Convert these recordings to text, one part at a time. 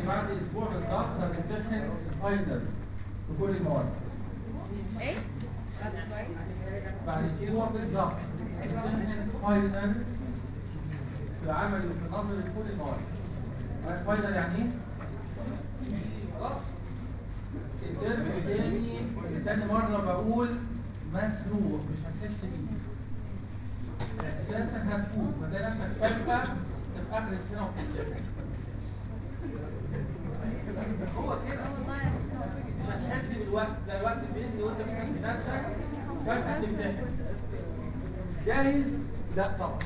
بعد اسبوع بالظبط هتمتحن الفاينل في كل المواد ايه بعد اسبوع بالظبط هتمتحن فاينل في العمل وفي النظري في كل المواد عارف فاينل يعني ايه؟ خلاص الترم الثاني تاني مرة بقول مسروق مش هتحس بيه احساسك هتفوت فتلاقي نفسك فجأة في اخر السنة وبتمتحن هو كده مش هتحس بالوقت زي الوقت بيجري وانت بتحس نفسك فجأة تمتحن جاهز؟ لا طبعا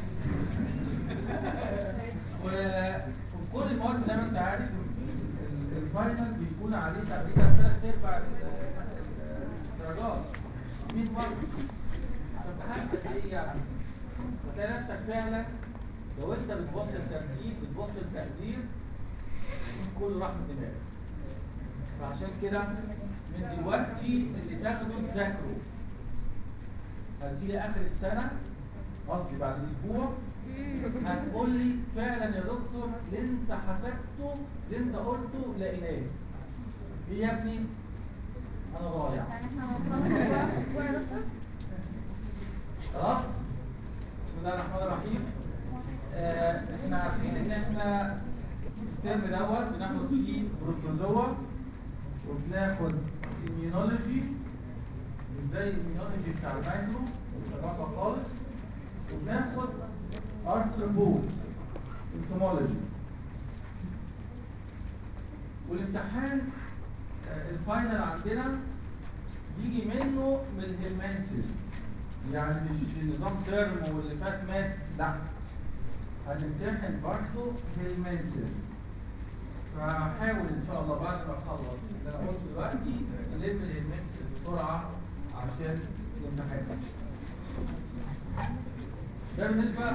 و- وفي كل المواد زي ما انت عارف ال- الفاينل بيكون عليه تقريبا ثلاث ارباع ال- ال- الدرجات 100 مرة فامتحان قد ايه يعني؟ فتلاقي نفسك فعلا لو انت بتبص الترتيب بتبص التقدير كله راح من دماغك فعشان كده من دلوقتي اللي تاخده تذاكره هتجيلي اخر السنه قصدي بعد اسبوع هتقول لي فعلا يا دكتور اللي انت حسبته اللي انت قلته لقيناه ايه يا ابني انا ضايع يعني احنا خلاص اسبوع يا دكتور خلاص بسم الله الرحمن الرحيم آه، احنا عارفين ان احنا الترم دوت بناخد فيه بروتوزوا وبناخد immunology مش زي الاميونولوجي بتاع المايكرو الرقم خالص وبناخد arthropods entomology والامتحان آه، الفاينل عندنا بيجي منه من الهيلمانسز يعني مش نظام ترم واللي فات مات لا هنمتحن برضه هيلمانسز فحاول ان شاء الله بعد ما اخلص اللي انا قلته دلوقتي نلم الهيلمانسز بسرعه عشان الامتحان ده بالنسبه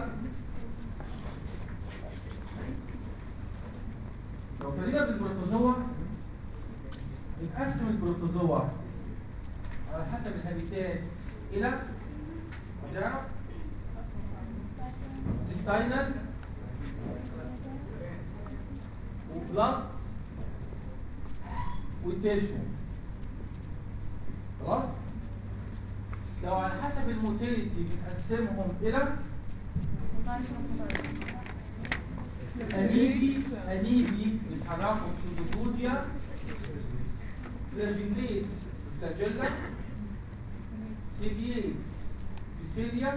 لو ابتدينا بالبروتوزوا بنقسم البروتوزوا على حسب الهابيتات الى هتعرف intestinal وبلاد وتيشو خلاص لو على حسب الموتيليتي بنقسمهم الى انيبي انيبي بيتحركوا بسودوبوديا فلاجيليتس فلاجيلا سيلييتس بسيليا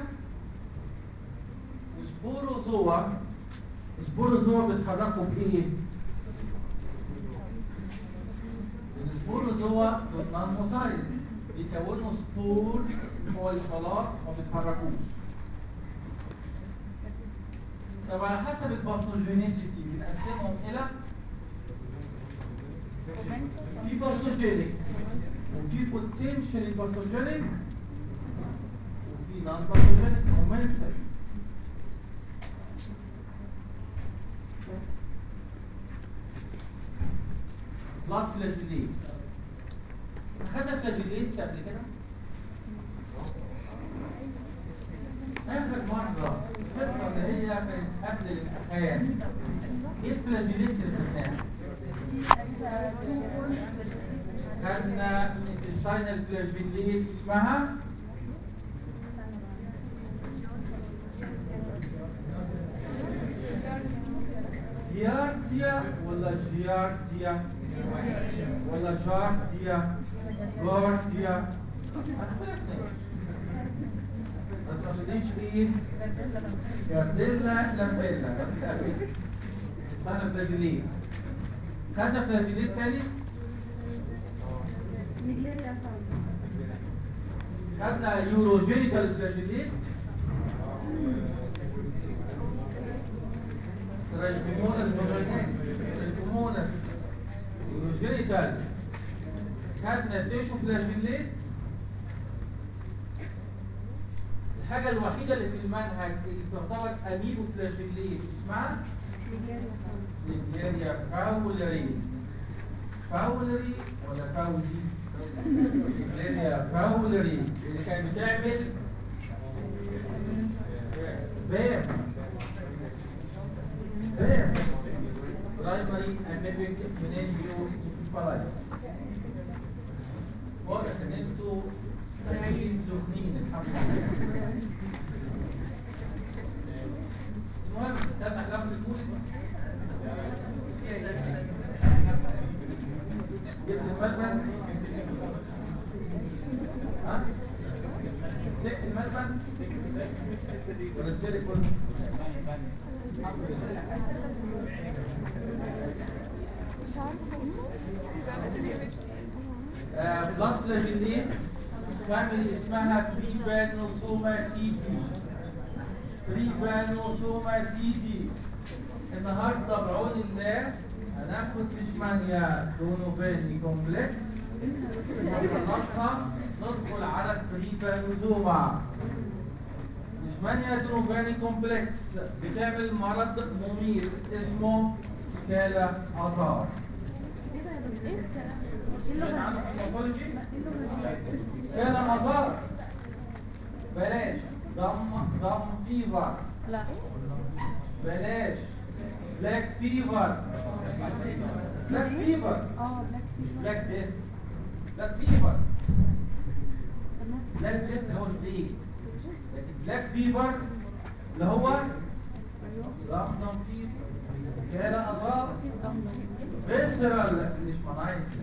وسبوروزوا سبوروزوا بيتحركوا بايه؟ السبوروزوا دول نون موتايل بيكونوا سبورز فويصلات ما بيتحركوش طب على حسب الباثوجينيسيتي بنقسمهم الى في باثوجينيك وفي بوتنشال باثوجينيك وفي نون باثوجينيك كومنسل بلاد فلاجيليتس اخدنا فلاجيليتس قبل كده اخر مره القصه اللي هي كانت قبل الامتحان ايه الفلاجيليتس اللي خدناها خدنا intestinal flagellate اسمها جيارديا ولا جيارديا ولا جارديا جارديا ما اختلفناش بس ما تقوليش ايه جارديلا لامبيلا intestinal flagellate خدنا فلاجيليت تاني خدنا يوروجينيتال فلاجيليت ترايكومونس ترايكومونس يوروجينيتال خدنا تيشو فلاجيليت الحاجة الوحيدة اللي في المنهج اللي تعتبر أميبو فلاجيليت اسمها ليجيريا فاولري فاولري ولا فاوزي ليجيريا فاولري اللي كانت بتعمل بام بام برايمري primary amoebic meningoencephalitis واضح ان انتوا راجعين سخنين الحمد لله المهم تفتح لفظ الكولي جبت الملبن ها سكت الملبن ولا السلك كله مش عارفة بلاد فلاجيليت فاميلي اسمها بريبانوسوماتيدي بريبانوسوماتيدي النهارده بعون الله هناخد ليشمانيا دونوفاني كومبلكس خلصنا ندخل على التريبانوزوما ليشمانيا دونوفاني كومبلكس بتعمل مرض مميت اسمه كالا ازار سمعت عنه في الماثولوجي؟ كان ازار بلاش ضم ضم فيفر لا بلاش بلاك فيفر بلاك فيفر اه بلاك فيفر بلاك ديس بلاك فيفر بلاك ديس اللي هو البيج لكن بلاك فيفر اللي هو ضم ضم فيفر كان ازار فيسرال ليشمانايسيس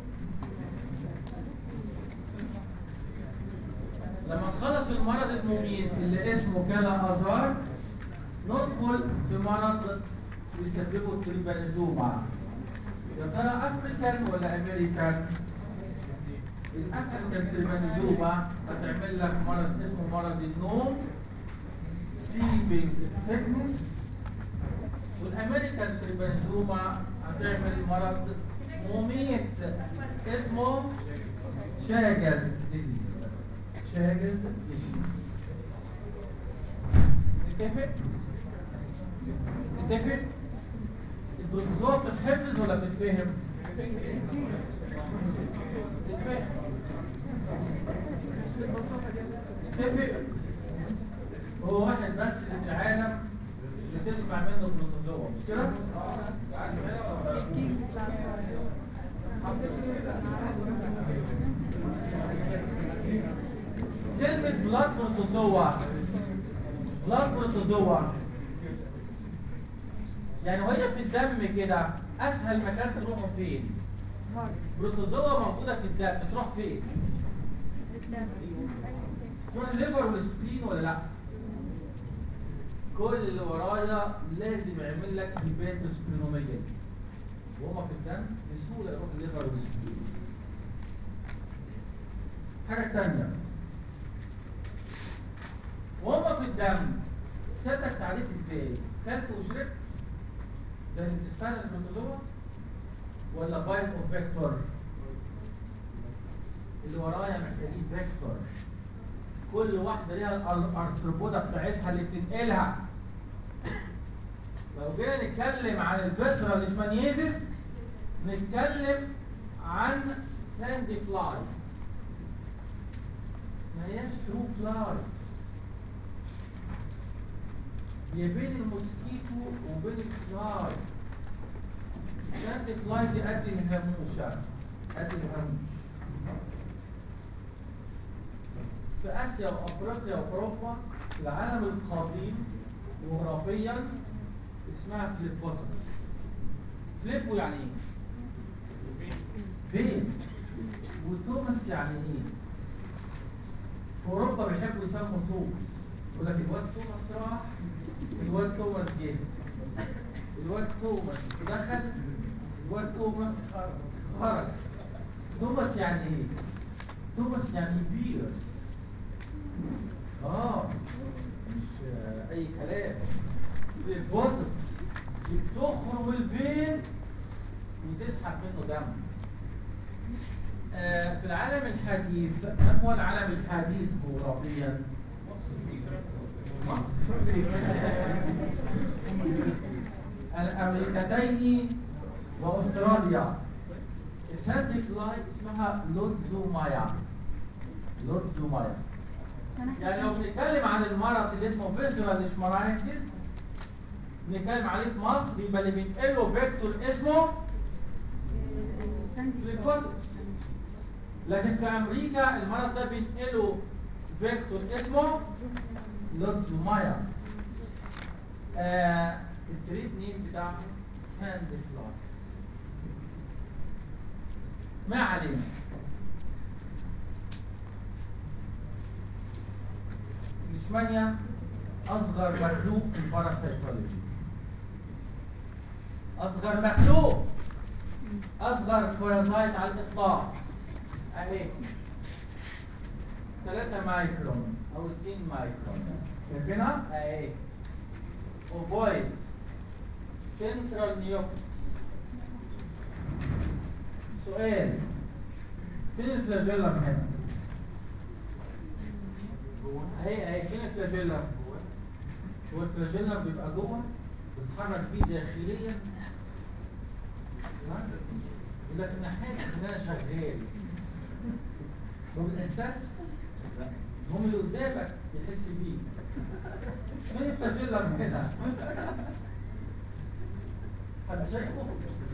لما نخلص المرض المميت اللي اسمه كلا ازار ندخل في مرض يسببه التريبانيزوما يا ترى افريكان ولا امريكان الافريكان تريبانيزوما هتعمل لك مرض اسمه مرض النوم سليبنج سيكنس والامريكان تريبانيزوما هتعمل مرض مميت اسمه شاجز ديزيز شاجز ديزيز نتفق نتفق البروتوزوا بتتحفظ ولا بتتفهم تتفهم نتفق هو واحد بس اللي في العالم بتسمع منه بروتوزوا مش كده؟ عارف هنا ولا لا؟ الكينج بتاع الحمد لله كلمة بلاد بروتوزوا بلاد بروتوزوا يعني وهي في الدم كده أسهل مكان تروحوا فين؟ هارت بروتوزوا موجودة في الدم تروح فين؟ الدم تروح الليفر والسبلين ولا لا؟ كل اللي ورايا لازم يعمل لك هيباتوسبلينوميجالي وهما في الدم بسهولة يروح الليفر والسبلين حاجة تانية وهما في الدم سيادتك تعريف ازاي؟ كلت وشربت زي الانتستان البروتوزوا ولا بايت اوف فيكتور؟ اللي ورايا محتاجين فيكتور كل واحدة ليها الأر- الأرثروبودا بتاعتها اللي بتنقلها لو جينا نتكلم عن الفيسرال ليشمانيزيس نتكلم عن ساندي فلاي ما هياش ترو فلاي هي بين الموسكيتو وبين الفلاي ساندي فلاي دي قد الهاموشة قد الهاموش في اسيا وافريقيا واوروبا في العالم القديم جغرافيا اسمها فليبوتوس فليبو يعني ايه؟ بين وتوماس يعني ايه؟ في اوروبا بيحبوا يسموا توماس يقول لك الواد توماس راح الواد توماس جه الواد توماس دخل الواد توماس خرج توماس يعني ايه؟ توماس يعني بيرس اه مش آه، اي كلام البوتوكس بتخرم الفين وتسحب منه دم آه في العالم الحديث ما هو العالم الحديث جغرافيا مصر الامريكتين واستراليا الساندي فلاي اسمها لودزومايا لودزومايا يعني لو بنتكلم عن المرض اللي اسمه فيسرال ليشمانايسيس بنتكلم عليه في مصر يبقى اللي بينقله فيكتور اسمه ليكوتكس لكن في امريكا المرض ده بينقله فيكتور اسمه لوتزومايا آه التريد نيم بتاعه ساند فلاي ما علينا الإشمانيا أصغر مخلوق في الباراسيتولوجي أصغر مخلوق أصغر بارازايت على الإطلاق أهي 3 مايكرون أو 2 مايكرون شايفينها؟ أهي أوفويد سنترال نيوكليس سؤال فين الفلاجيلا هنا؟ اهي اهي فين الفلاجيلا؟ هو الفلاجيلا بيبقى جوه بتتحرك فيه داخليا ها؟ يقول لك انا حاسس ان انا شغال هو بالاحساس؟ هم اللي قدامك يحس بيه فين الفلاجيلا هنا؟ حد شايفه؟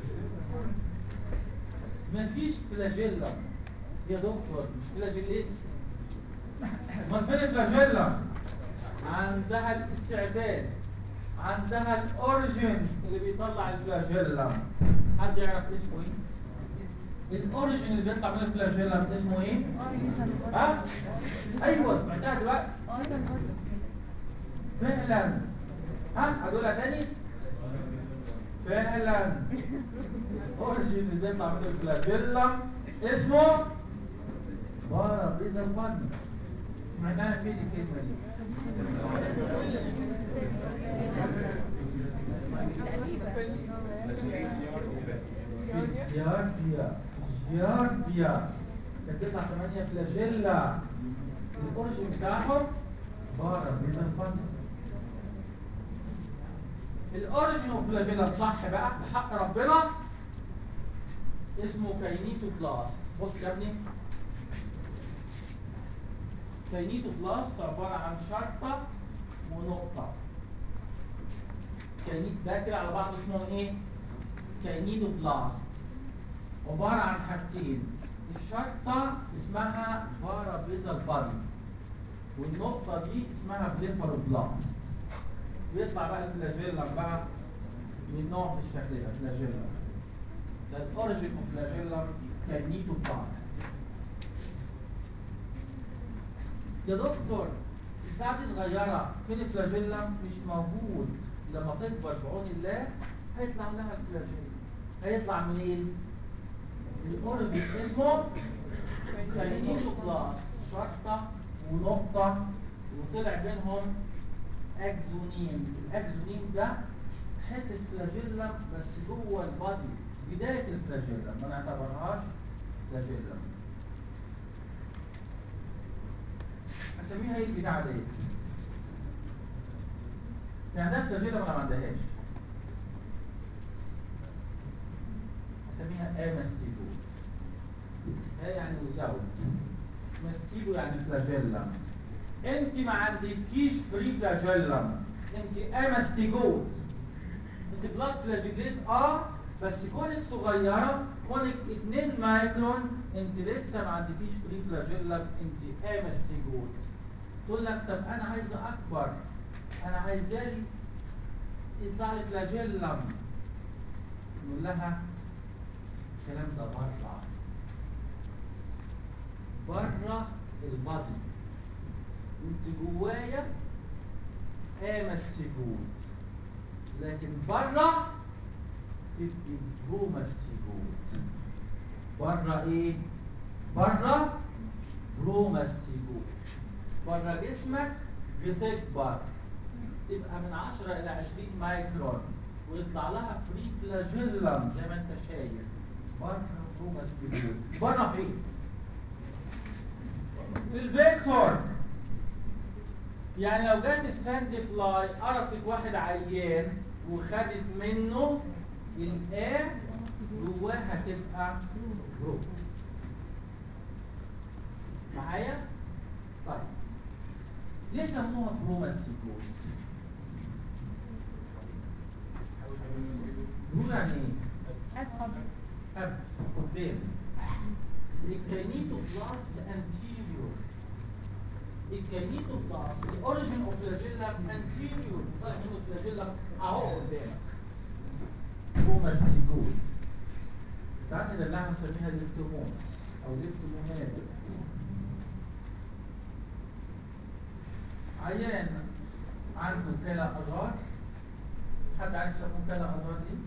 مفيش فلاجيلا يا دكتور مش فلاجيليت امال فين الفلاجيلا عندها الاستعداد عندها الاوريجين اللي بيطلع الفلاجيلا حد يعرف اسمه ايه الاوريجين اللي بيطلع من الفلاجيلا اسمه ايه ها ايوه سمعتها دلوقتي فعلا ها هقولها تاني فعلا اوريجين اللي بيطلع من الفلاجيلا اسمه بارا بريزا البادي سمعناها فين الكلمه دي جيارديا جيارديا كانت تطلع 8 فلاجيلا الاوريجين بتاعهم بارا بريزا البادي الاوريجين اوف فلاجيلا صح بقى بحق ربنا اسمه كاينيتوبلاست بص يا ابني كاينيتوبلاست عبارة عن شرطة ونقطة كاينيت ده كده على بعض اسمه ايه كاينيتوبلاست عبارة عن حاجتين الشرطة اسمها فارا بيزال بادي والنقطة دي اسمها بليفروبلاست بيطلع بقى الفلاجيلا بقى من نوع في الشكل ده فلاجيلا ده الاوريجين اوف فلاجيلا كاينيتوبلاست يا دكتور البتاعة دي صغيرة فين الفلاجيلا مش موجود لما تكبر بعون الله هيطلع لها الفلاجيلا هيطلع منين؟ الاوريجين اسمه كاينيتوبلاست شرطة ونقطة وطلع بينهم اكزونيم الاكزونيم ده حتة فلاجيلا بس جوه البادي بداية الفلاجيلا ما نعتبرهاش فلاجيلا اسميها ايه البتاعة دي؟ يعني عندها فلاجيلا ولا ما عندهاش؟ اسميها اماستيجوت هي يعني وزاوت ماستيجو يعني فلاجيلا انت ما عندكيش فري فلاجيلا انت اماستيجوت انت بلاد فلاجيليت اه بس كونك صغيرة كونك 2 مايكرون انت لسه ما عندكيش فري فلاجيلا انت اماستيجوت تقول لك طب انا عايزه اكبر انا عايزالي يطلع لي فلاجيلا نقول لها الكلام ده بره بره البادي انت جوايا اماستيجوت لكن بره تبقي بروماستيجوت بره ايه بره بروماستيجوت بره جسمك بتكبر تبقى من 10 الى 20 مايكرون ويطلع لها فري فلاجيلم زي ما انت شايف بره بروماستيجوت بره فين في الفيكتور يعني لو جت ستاند فلاي قرصت واحد عيان وخدت منه الآ جواها تبقى برو معايا؟ طيب ليه سموها بروماستيكوز؟ نقول يعني ايه أفهم اب قدام الكينيتوبلاست anterior الكينيتوبلاست the origin of flagella anterior طالع منه flagella اهو قدامك بوماستيجوت ساعات ندلعها نسميها ليفتوموس او ليفتوموناد عيان عنده كلى ازهار حد عارف يسموه كلى ازهار ليه؟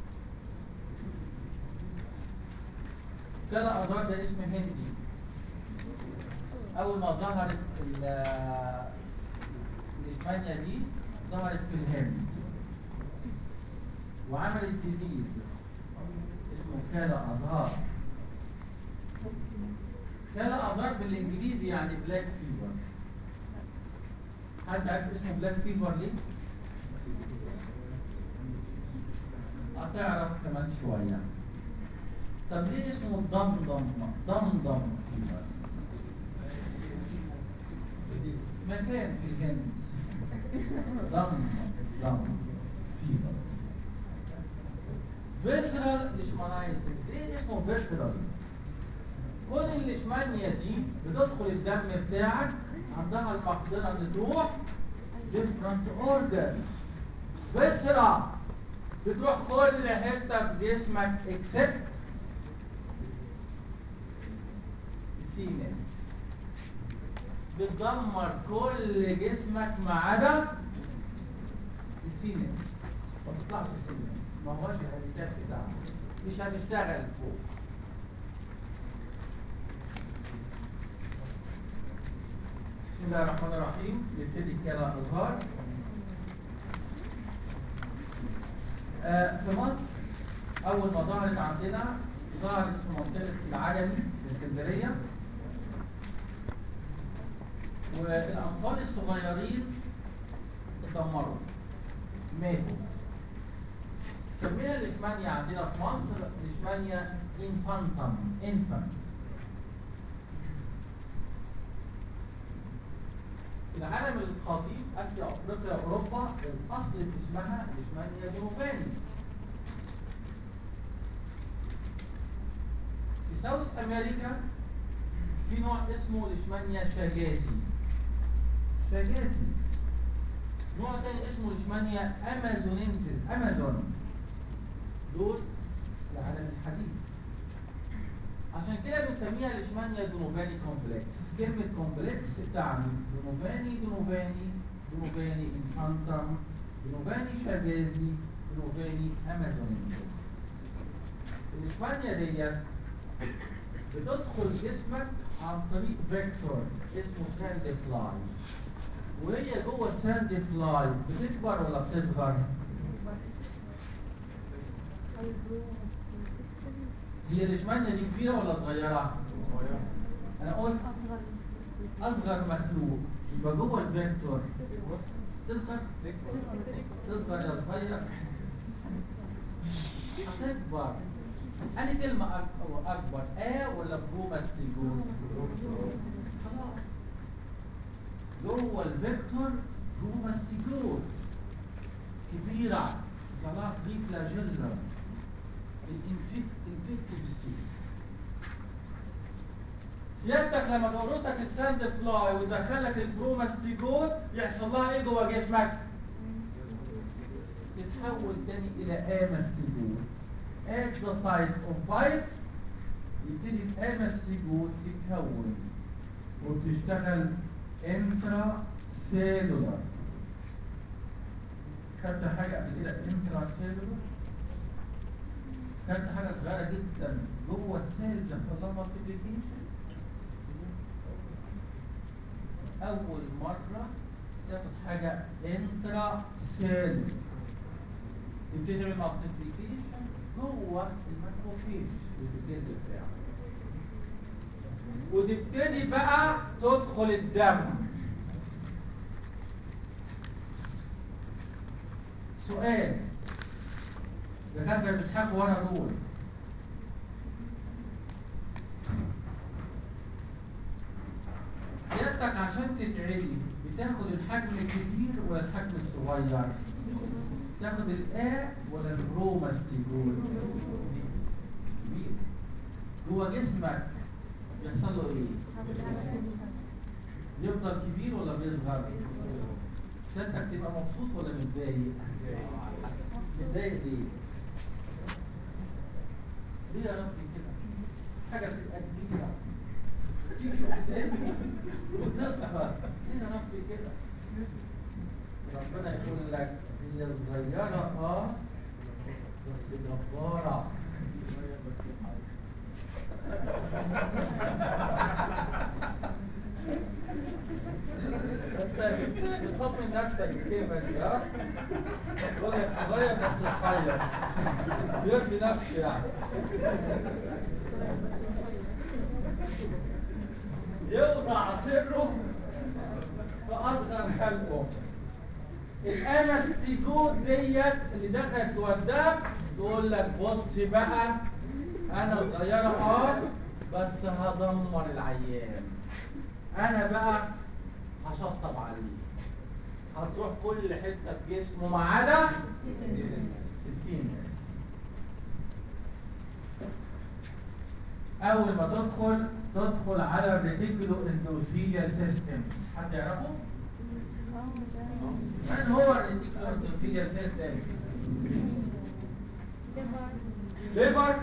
كلى ازهار ده اسم هندي اول ما ظهرت ال- الاسبانيا دي ظهرت في الهند وعملت ديزيز اسمه كالا ازهار كالا ازهار بالانجليزي يعني بلاك فيفر حد عارف اسمه بلاك فيفر ليه؟ هتعرف كمان شوية طب ليه اسمه ضمضم ضمضم فيفر مكان في الهند ضم ضم فيفر فيسرال ليشمانايسيس ليه اسمه فيسرال كون الليشمانيا دي بتدخل الدم بتاعك عندها المقدرة ان تروح different organs فيسرا بتروح كل حتة في جسمك except سينس بتدمر كل جسمك ما عدا السينس ما تطلعش السينس ما هوش الهابيتات بتاعه مش هتشتغل فوق بسم الله الرحمن الرحيم نبتدي كده اظهار آه في مصر اول ما ظهرت عندنا ظهرت في منطقه العجمي في اسكندريه والاطفال الصغيرين اتدمروا ماتوا سمينا الاسمانيا عندنا في مصر الاسمانيا انفانتم انفانت في العالم القديم اسيا افريقيا اوروبا الاصل في اسمها الاسمانيا جنوباني في ساوث امريكا في نوع اسمه الاسمانيا شاجازي شاجازي نوع تاني اسمه الاسمانيا امازونينسيس امازون دول العالم الحديث عشان كده بنسميها الاشمانيا دونوفاني كومبلكس كلمة كومبلكس تعني دونوفاني دونوفاني دونوفاني انفانتم دونوفاني شاجازي دونوفاني امازونينسيس الاشمانيا ديت بتدخل جسمك عن طريق فيكتور اسمه ساند فلاي وهي جوه الساند فلاي بتكبر ولا بتصغر؟ هي الاشمانيا دي كبيرة ولا صغيرة؟ أنا قلت أصغر مخلوق يبقى جوه الفيكتور تصغر تصغر يا صغير هتكبر أنا كلمة أك- أكبر آ ولا بروماستيجون؟ خلاص جوه الفيكتور بروماستيجون كبيرة خلاص دي فلاجيلا الانفكتيف ستيت سيادتك لما تقرصك الساند فلاي ويدخلك البروماستيجون يحصل لها ايه جوه جسمك؟ تتحول تاني الى اماستيجون at the site of bite يبتدي الاماستيجون تتكون وبتشتغل انترا سيلولار خدت حاجه قبل كده انترا سيلولار خدت حاجه صغيره جدا جوه السيلز يحصل لها مالتيبليكيشن اول مره تاخد حاجه انترا سيل تبتدي تعمل مالتيبليكيشن جوه الماكروفيج اللي في الجلد بتاعك وتبتدي بقى تدخل الدم سؤال الدكاتره اللي بيضحكوا ورا دول سيادتك عشان تتعدي بتاخد الحجم الكبير ولا الحجم الصغير تاخد الآ ولا الروماستيجود كبير جوه جسمك بيحصل له ايه يفضل كبير ولا بيصغر سيادتك تبقى مبسوط ولا متضايق متضايق ليه ليه يا ربي كده حاجه تبقى كبيره تيجي قدامي وتصغر ليه يا ربي كده ربنا يقول لك هي صغيره اه بس جباره انت بتطمن نفسك بالكلمه دي ها يقول لك صغير بس صغير بيرضي نفسه يعني يوضع سره في اصغر خلقه الانستيجود ديت اللي دخلت جوه الدم تقول لك بص بقى انا صغيره اه بس هدمر العيان انا بقى هشطب عليه هتروح كل حته في جسمه ما عدا السينس اول ما تدخل تدخل على الريتيكولو اندوثيليال سيستم حد يعرفه من هو الريتيكولو اندوثيليال سيستم ليفر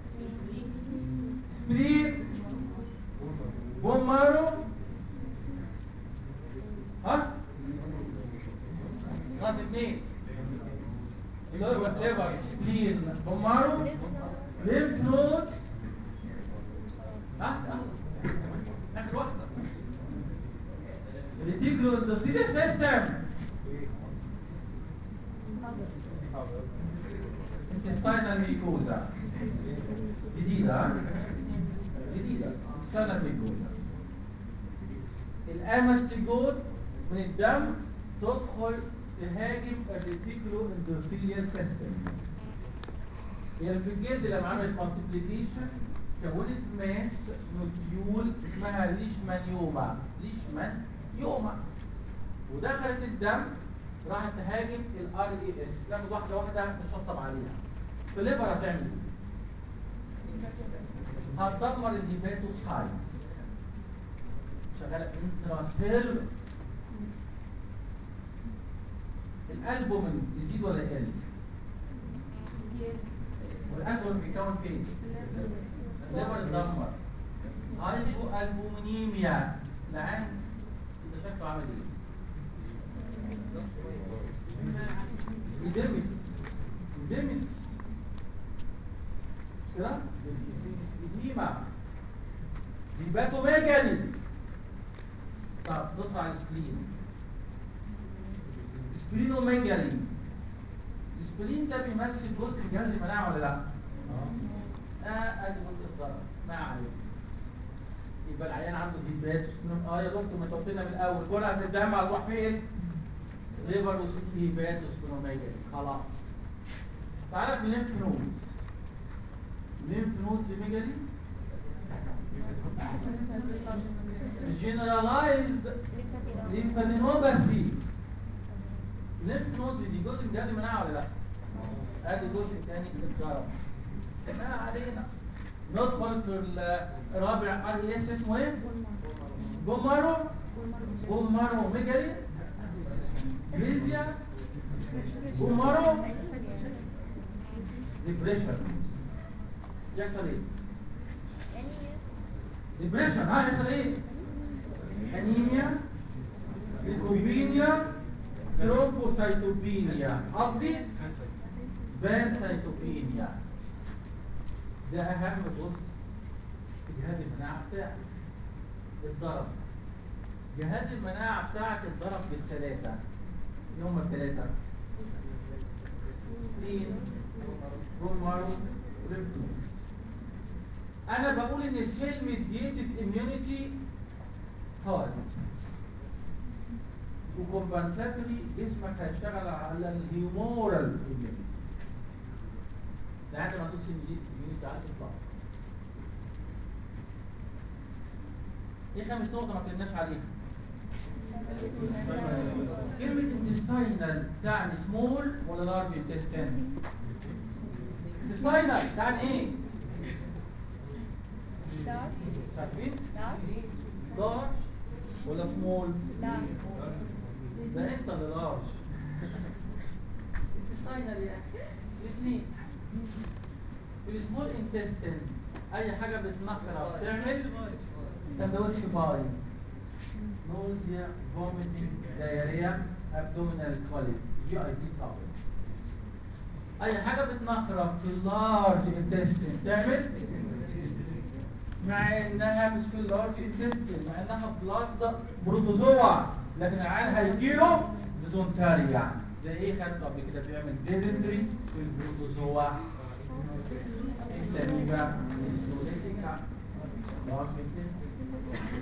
سبرين بومارو ها ناقص اثنين ليفر ليفر سبلين بومارو ليمف نود ها اخر واحده ريتيكولو اندوثيليال سيستم intestinal mucosa جديدة ها؟ جديدة intestinal mucosa الامستيجود من الدم تدخل تهاجم الريتيكولو اندوثيليال سيستم هي في الجلد لما عملت مالتيبليكيشن كونت ماس نوديول اسمها ليشمانيوما ليشمانيوما ودخلت الدم راحت تهاجم الار اي اس ناخد واحده واحده نشطب عليها في الليفر هتعمل ايه؟ هتدمر الهيباتوسايتس شغاله انتراسيل الالبومين يزيد ولا يقل؟ والالبومين بيكون فين؟ الليفر اتدمر هايبو البومينيميا العين انت شكله عامل ايه؟ ايديمتس ايديمتس كده ايديما هيباتوميجالي طب ندخل على السبلين سبلينوميجالي السبلين ده بيمثل جزء من جهاز المناعه ولا لا؟ اه ادي جزء الضرر ما عليه يبقى العيان عنده هيبات اه يا دكتور ما قلت لنا من الاول كلها في الدم هتروح فين؟ ليفر وهيبات وسبلينوميجالي خلاص تعالى في الليمف نودز الليمف نودز ميجالي جنرالايزد ليمفادينوباثي الليمف نودز دي جزء من جهاز المناعه ولا لا؟ ادي جزء تاني اتضرب ما علينا ندخل في الرابع ار اي اس اسمه ايه؟ بومارو بومارو ميجالي بليزيا بومارو ديبريشن يحصل ايه؟ ديبريشن ها يحصل ايه؟ انيميا ليكوبينيا ثرومبوسايتوبينيا قصدي بانسايتوبينيا ده اهم جزء في جهاز المناعه بتاعك الضرب جهاز المناعه بتاعك اتضرب بالثلاثه يوم الثلاثه سبلين بومارو وليمفنود انا بقول ان السيل ميديتد اميونيتي هارد وكومبنساتوري جسمك هيشتغل على الهيومورال اميونيتي لحد ما توصل ميديتد اميونيتي على الاطلاق ايه خامس نقطه ما اتكلمناش عليها كلمة intestinal تعني small ولا large intestine؟ intestinal تعني ايه؟ عارفين؟ large ولا small؟ ده انت اللي large intestinal يا اخي الاثنين في السمول انتستين اي حاجه بتنقر بتعمل سندوتش بايظ نوزيا فوميتنج دايريا ابدومينال كوليك جي اي تي ترابلز اي حاجه بتنخرب في اللارج انتستين تعمل مع انها مش في اللارج انتستين مع انها بلاد بروتوزوا لكن العيان هيجيله ديزونتاريا زي ايه خدته قبل كده بيعمل ديزنتري في البروتوزوا التميمة السلوليتيكا لارج انتستين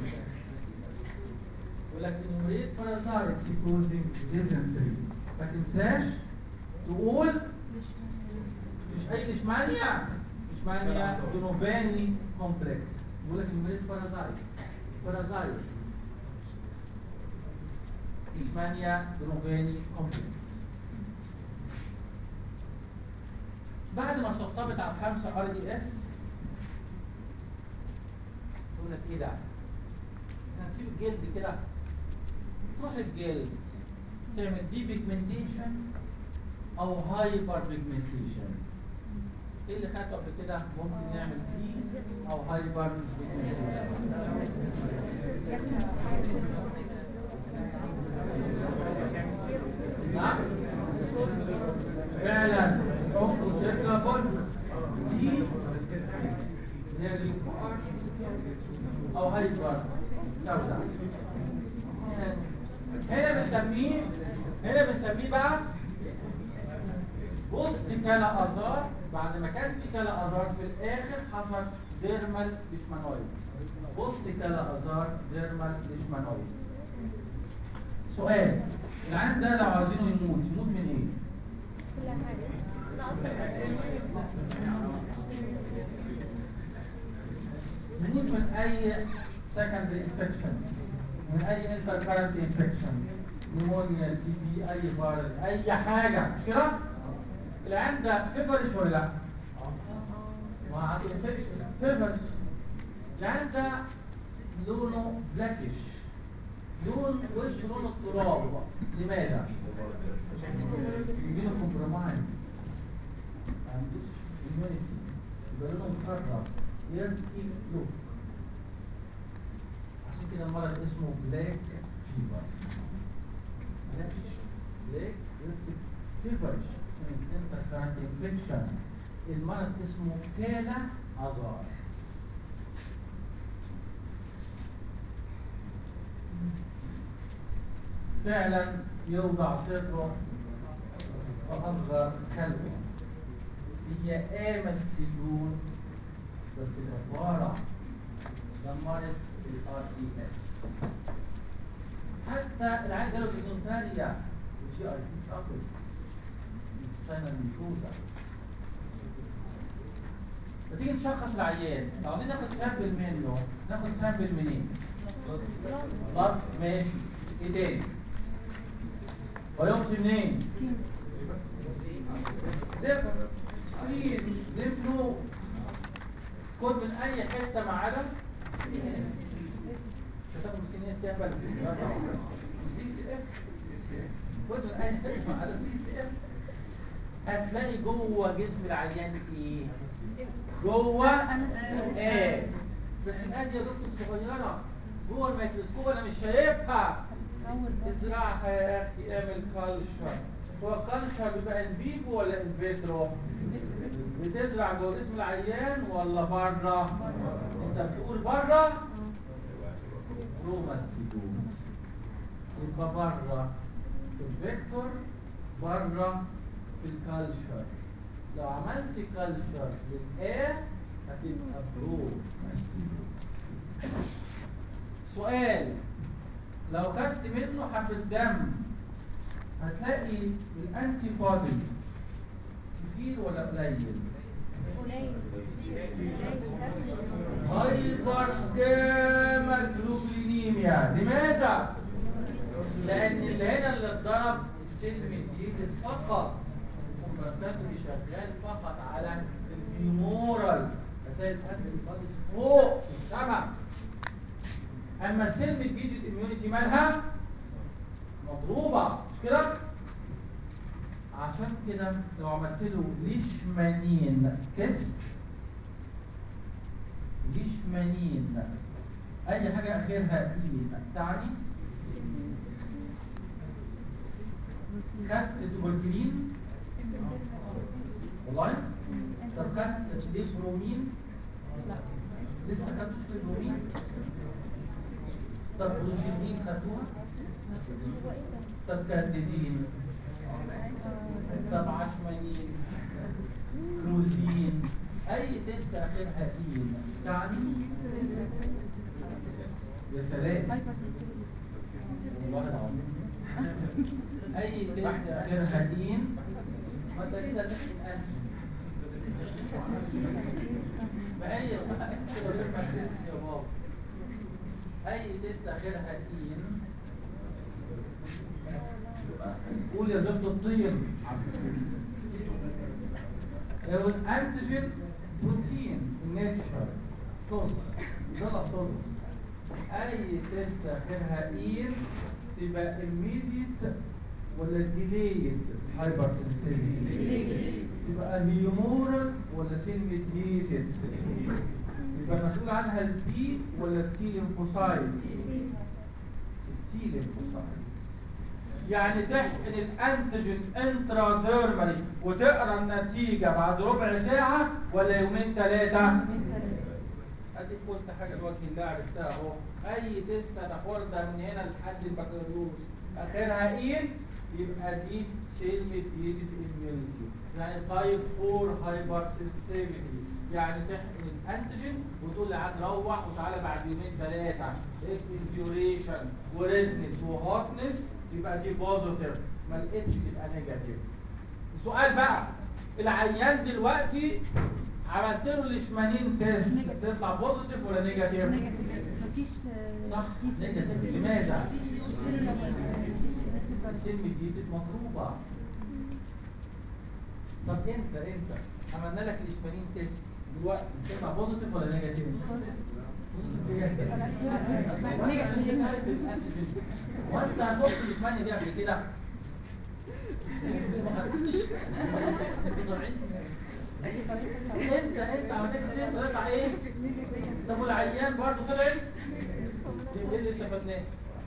يقول لك انيموريت بارازايت سيكوزنج ديزنتري ما تنساش تقول مش اي ليشمانيا ليشمانيا دونوفاني كومبلكس يقول لك انيموريت بارازايت بارازايت ليشمانيا دونوفاني كومبلكس بعد ما استقطبت على الخمسة ار اي اس يقول لك ايه ده؟ هنسيب الجلد كده تروح الجلد تعمل دي بيجمنتيشن او هايبر بيجمنتيشن ايه اللي خدته قبل كده ممكن نعمل دي او هايبر بيجمنتيشن نعم فعلا حكم سيركلا بولس دي هي اليوبار او هايبر سوداء هنا بنسميه هنا بنسميه بقى وسط كلا ازار بعد ما كان في كلا ازار في الاخر حصل ديرمال ليشمانويد وسط كلا ازار ديرمال ليشمانويد سؤال العيان ده لو عايزينه يموت يموت من ايه؟ يموت من اي secondary infection من اي intercurrent infection نيمونيا تي بي اي فيروس اي حاجه مش كده العيان ده فيفرش ولا لا ما عنده انفكشن فيفرش العيان ده لونه بلاكش لون وش لون التراب لماذا يجيله كومبرومايز ما عندوش immunity يبقى لونه مقرب يرسي لوك عشان كده المرض اسمه بلاك فيفر بلاكش بلاك يرسي فيفرش عشان الانتركارنت انفكشن المرض اسمه كالا ازار فعلا يوضع صدره وأصغر خلوة هي آمستيجون بس جبارة دمرت الار اي اس حتى العيال جاله ديزونتاريا وجي اي تي ترابل ساينال ميكوزا فتيجي نشخص العيان لو عايزين ناخد سامبل منه ناخد سامبل منين؟ بلد ماشي ايه تاني؟ بايوبسي منين؟ ليفر سكرين ليف نود خد من اي حته ما عدا سي اس مش هتاخد سي اس يا بل سي سي اف خد من اي حته ما عدا سي سي اف هتلاقي جوه جسم العيان ايه؟ جوه ايه بس الاديه يا دكتور صغيره جوه الميكروسكوب انا مش شايفها ازرعها يا اخي اعمل كالشر هو الكالشر بيبقى ان فيفو ولا ان فيترو بتزرع جوه جسم العيان ولا بره انت بتقول بره روماستيدوز يبقى بره في الفيكتور بره في الكالشر لو عملت كالشر للايه هتبقى بروماستيدوز سؤال لو خدت منه حبة دم هتلاقي الانتي بوديز كتير ولا قليل هايبر جاما جلوبينيميا لماذا لان اللي هنا اللي اتضرب السيزم الجديد فقط الكومبنساتوري شغال فقط على الفيمورال هتلاقي الفاتل خالص فوق في السماء اما السلم الجديد اميونيتي مالها مضروبه مش كده عشان كده لو عملت له ليشمانين تيست ليشمانين اي حاجه اخرها اين تعني خدت توبركلين والله طب خدت ليبرومين لسه خدتش ليبرومين طب بروجينين خدتوها طب كانديدين طب عشمانين كروزين اي تيست اخرها اين تعني يا سلام والله العظيم اي تيست اخرها اين ما انت كده تحكي الانتي ما هي اسمها انتروليمبا تيست يا بابا اي تيست اخرها اين قول يا زبط الطين لو الانتيجين بروتين الناتشر طز ده الطز اي تيست اخرها اين تبقى immediate ولا delayed هايبر سنسيتيفيتي تبقى هيومورال ولا سيلميتيتد يبقى المسؤول عنها البي ولا التي ليمفوسايت التي ليمفوسايت يعني تحقن الانتيجين انتراديرمالي وتقرا النتيجه بعد ربع ساعه ولا يومين ثلاثه اديك قلت حاجه لوجه الله عرفتها اهو اي تيست هتاخدها من هنا لحد البكالوريوس اخرها ايه يبقى دي سيل ميديتد اميونيتي يعني تايب 4 هايبر سنسيتيفيتي يعني تحقن الانتيجين وتقول لي عاد روح وتعالى بعد يومين ثلاثه لقيت انفيوريشن وريدنس وهوتنس يبقى دي بوزيتيف ما لقيتش تبقى نيجاتيف السؤال بقى العيان دلوقتي عملت له الاشمانين تيست تطلع بوزيتيف ولا نيجاتيف مفيش صح نيجاتيف لماذا السلم الجديد مضروبه طب انت انت عملنا لك الاشمانين تيست دلوقتي تطلع بوزيتيف ولا نيجاتيف وانت هتحط الاشماني دي قبل كده انت انت عملت التيست طلع ايه طب والعيان برضه طلعت ايه اللي استفدناه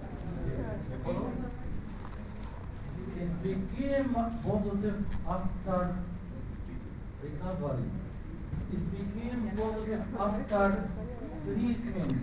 It became positive after recovery. It became positive after treatment.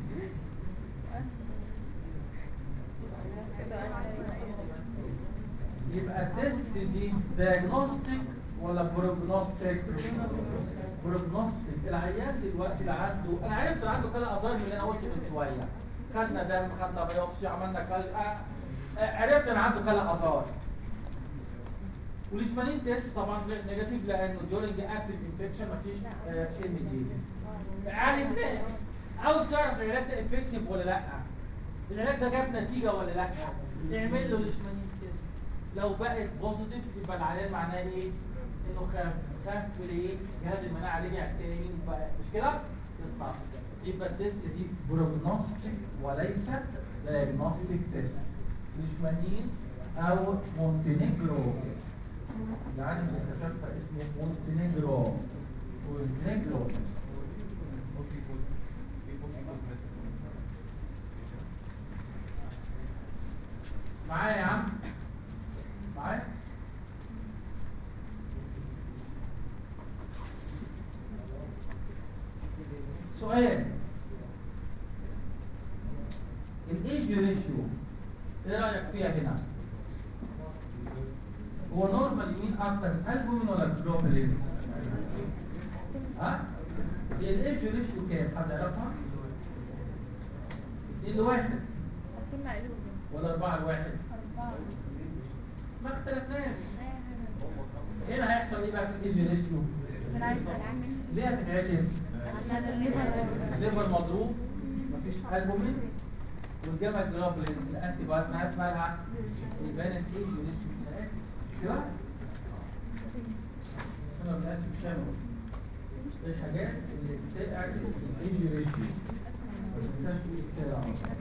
يبقى التست دي diagnostic ولا prognostic؟ prognostic العيان دلوقتي اللي عنده انا عرفت عنده كده اثار من اللي انا قلته من شويه خدنا دم خدنا بيوبسي عملنا كل آه، آه، عرفت ان عنده كده اثار والاسبانين تيست طبعا نيجاتيف لانه ديورنج اكتف انفكشن مفيش سيل ميديتد عالجناه عاوز تعرف العلاج ده افكتيف ولا لا العلاج ده جاب نتيجه ولا لا اعمل له الاسبانين تيست لو بقت بوزيتيف يبقى العيان معناه ايه انه خف خف ليه جهاز المناعه رجع تاني بقى مش كده تطلع يبقى التيست دي بروجنوستيك وليست دايجنوستيك تيست ليشمانين او مونتينيجرو تيست العالم اللي اكتشفها اسمه مونتينيجرو مونتينيجرو تيست معايا يا عم معايا سؤال الايج ريشيو ايه رايك فيها هنا هو نورمال مين اكتر الالبومين ولا الجلوبولين ها هي الايج ريشيو كام حد يعرفها اتنين لواحد كنا قلوب ولا اربعة لواحد أربعة ما اختلفناش هنا هيحصل ايه بقى في الايج ريشيو من عايز العمل ليه هتتعكس عشان الليفر الليفر مضروب مفيش البومين والجاما جلوبولين الانتي بايوتيك عارف مالها البانت ايه ونسبه الاكس مش كده؟ انا ما سالتش الشمس ايه الحاجات اللي بتعكس الايجي ريشيو ما تنساش تقول كده اهو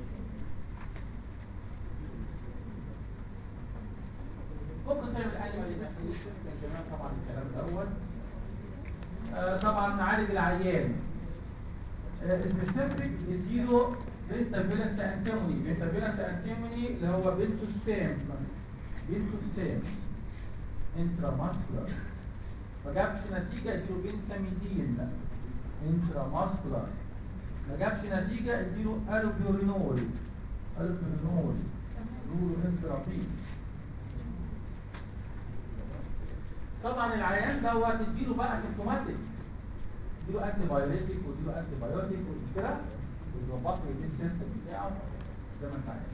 ممكن تعمل انيمال ايماجينيشن من زمان طبعا الكلام دوت آه، طبعا نعالج العيان سبيسيفيك اديله بنتا فيلنت انتيموني بنتا فيلنت انتيموني اللي هو بنتوستام بنتوستام انترا ماسكولار ما جابش نتيجه اديله بنتاميدين انترا ماسكولار ما جابش نتيجه اديله الوبيورينول الوبيورينول رولو انترا بيس طبعا العيان دوت تديله بقى سيمتوماتيك تديله انتي بايوريتيك وتديله انتي بايوتيك مش كده وتظبط له الدين سيستم بتاعه زي ما انت عايز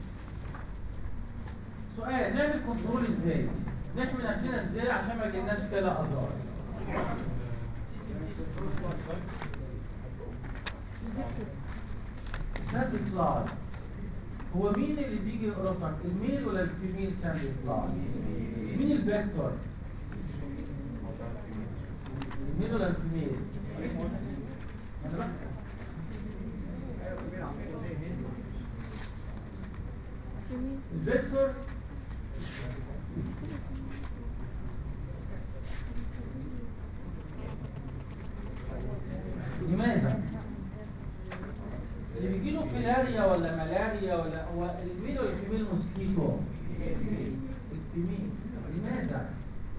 سؤال نعمل كنترول ازاي نحمي نفسنا ازاي عشان ما يجيلناش كده اثار ساند فلاي هو مين اللي بيجي يقرصك الميل ولا الفيميل ساند فلاي مين الفيكتور الميل ولا الفيميل انا بس الفيكتور لماذا اللي بيجيله فيلاريا ولا ملاريا ولا هو الميل ولا الفيميل موسكيتو الفيميل لماذا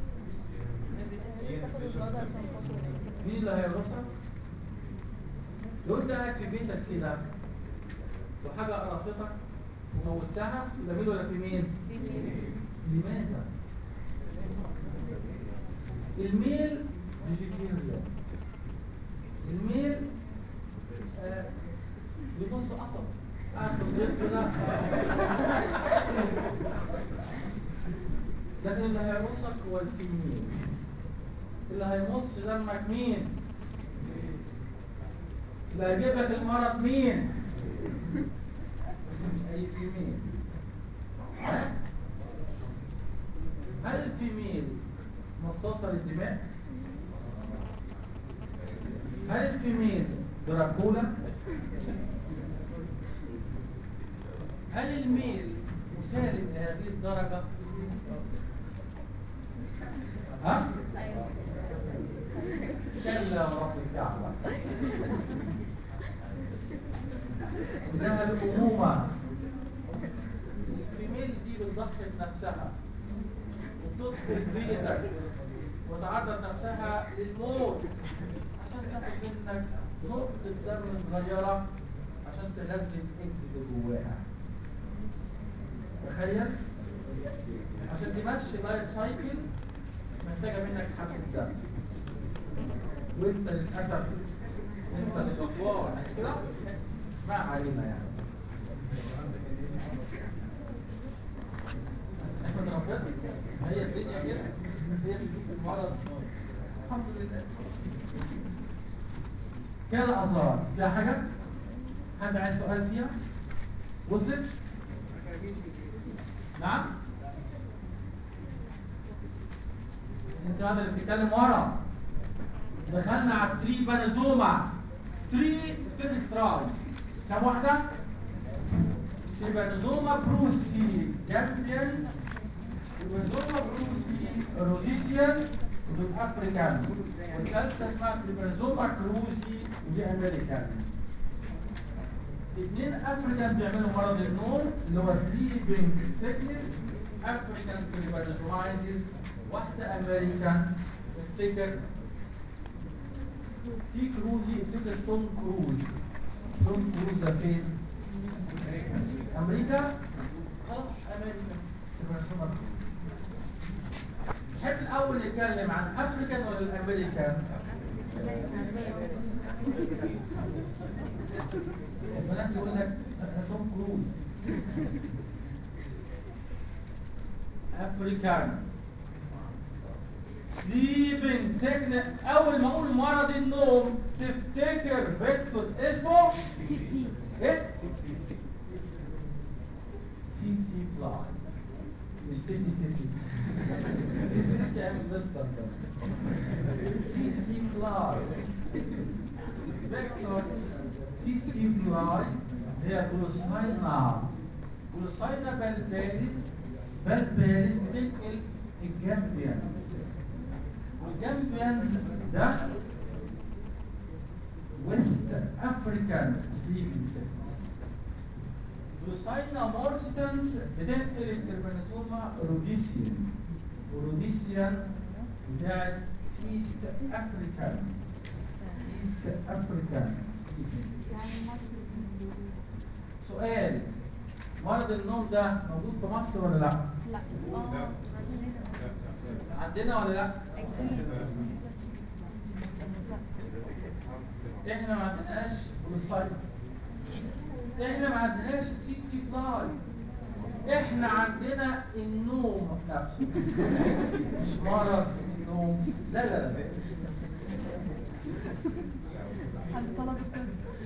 مين اللي هيرقصك لو انت قاعد في بيتك كده وحاجه قرصتك وموتها يبقى ميل ولا فيميل لماذا الميل فيجيتيريان الميل آه، بيبص عصب قاعد في البيت كده لكن اللي هيرقصك هو الفيميل اللي هيمص دمك مين اللي هيجيب لك المرض مين بس مش اي فيميل ها؟ هل الفيميل مصاصة للدماء هل الفيميل دراكولا هل الميل مسالم لهذه الدرجة ها كلا ورب الكعبة إنها الأمومة الفيميل دي بتضحي بنفسها وبتدخل بيتك وتعرض نفسها للموت عشان تاخد منك نقطة دم صغيرة عشان تغذي الإكس اللي جواها تخيل عشان تمشي لايف سايكل محتاجة منك حبة دم وانت للأسف انت اللي غلطان مش كده ما علينا يعني احمد ربنا هي الدنيا كده هي اللي تشوف المرض الحمد لله كده اضرار فيها حاجة حد عايز سؤال فيها وصلت نعم انت هذا اللي بتتكلم ورا دخلنا على التري بانازوما تري تري تراي كم واحدة؟ تريبانوزوما بروسي جامبيان تريبانوزوما بروسي روديسيان ودول افريكان والثالثة اسمها تريبانوزوما كروسي ودي امريكان اثنين افريكان بيعملوا مرض النوم اللي هو سليبنج سيكنس افريكان تريبانوزومايزيس واحدة امريكان تفتكر تي كروزي افتكر توم كروز توم كروز ده فين؟ امريكا خلاص امريكا ترانسفورمر كروز تحب الاول نتكلم عن افريكان ولا الامريكان؟ البنات يقول لك أنا توم كروز افريكان سليبنج سكن اول ما اقول مرض النوم تفتكر فيكتور اسمه ايه سي سي فلاي هي جلوساينا جلوساينا بالباريس بالباريس بتنقل الجامبيانز والجامبيانز ده ويست افريكان سليبنج سيلز جلوساينا مورستنس بتنقل التربانوسوما روديسيان وروديسيان بتاعت ايست افريكان ايست افريكان سؤال مرض النوم ده موجود في مصر ولا لا؟ لا اه عندنا ولا لا؟ اكيد احنا ما عندناش بروسايت احنا ما عندناش سي سي فلاي احنا عندنا النوم نفسه مش مرض النوم لا لا لا عند طلب الطب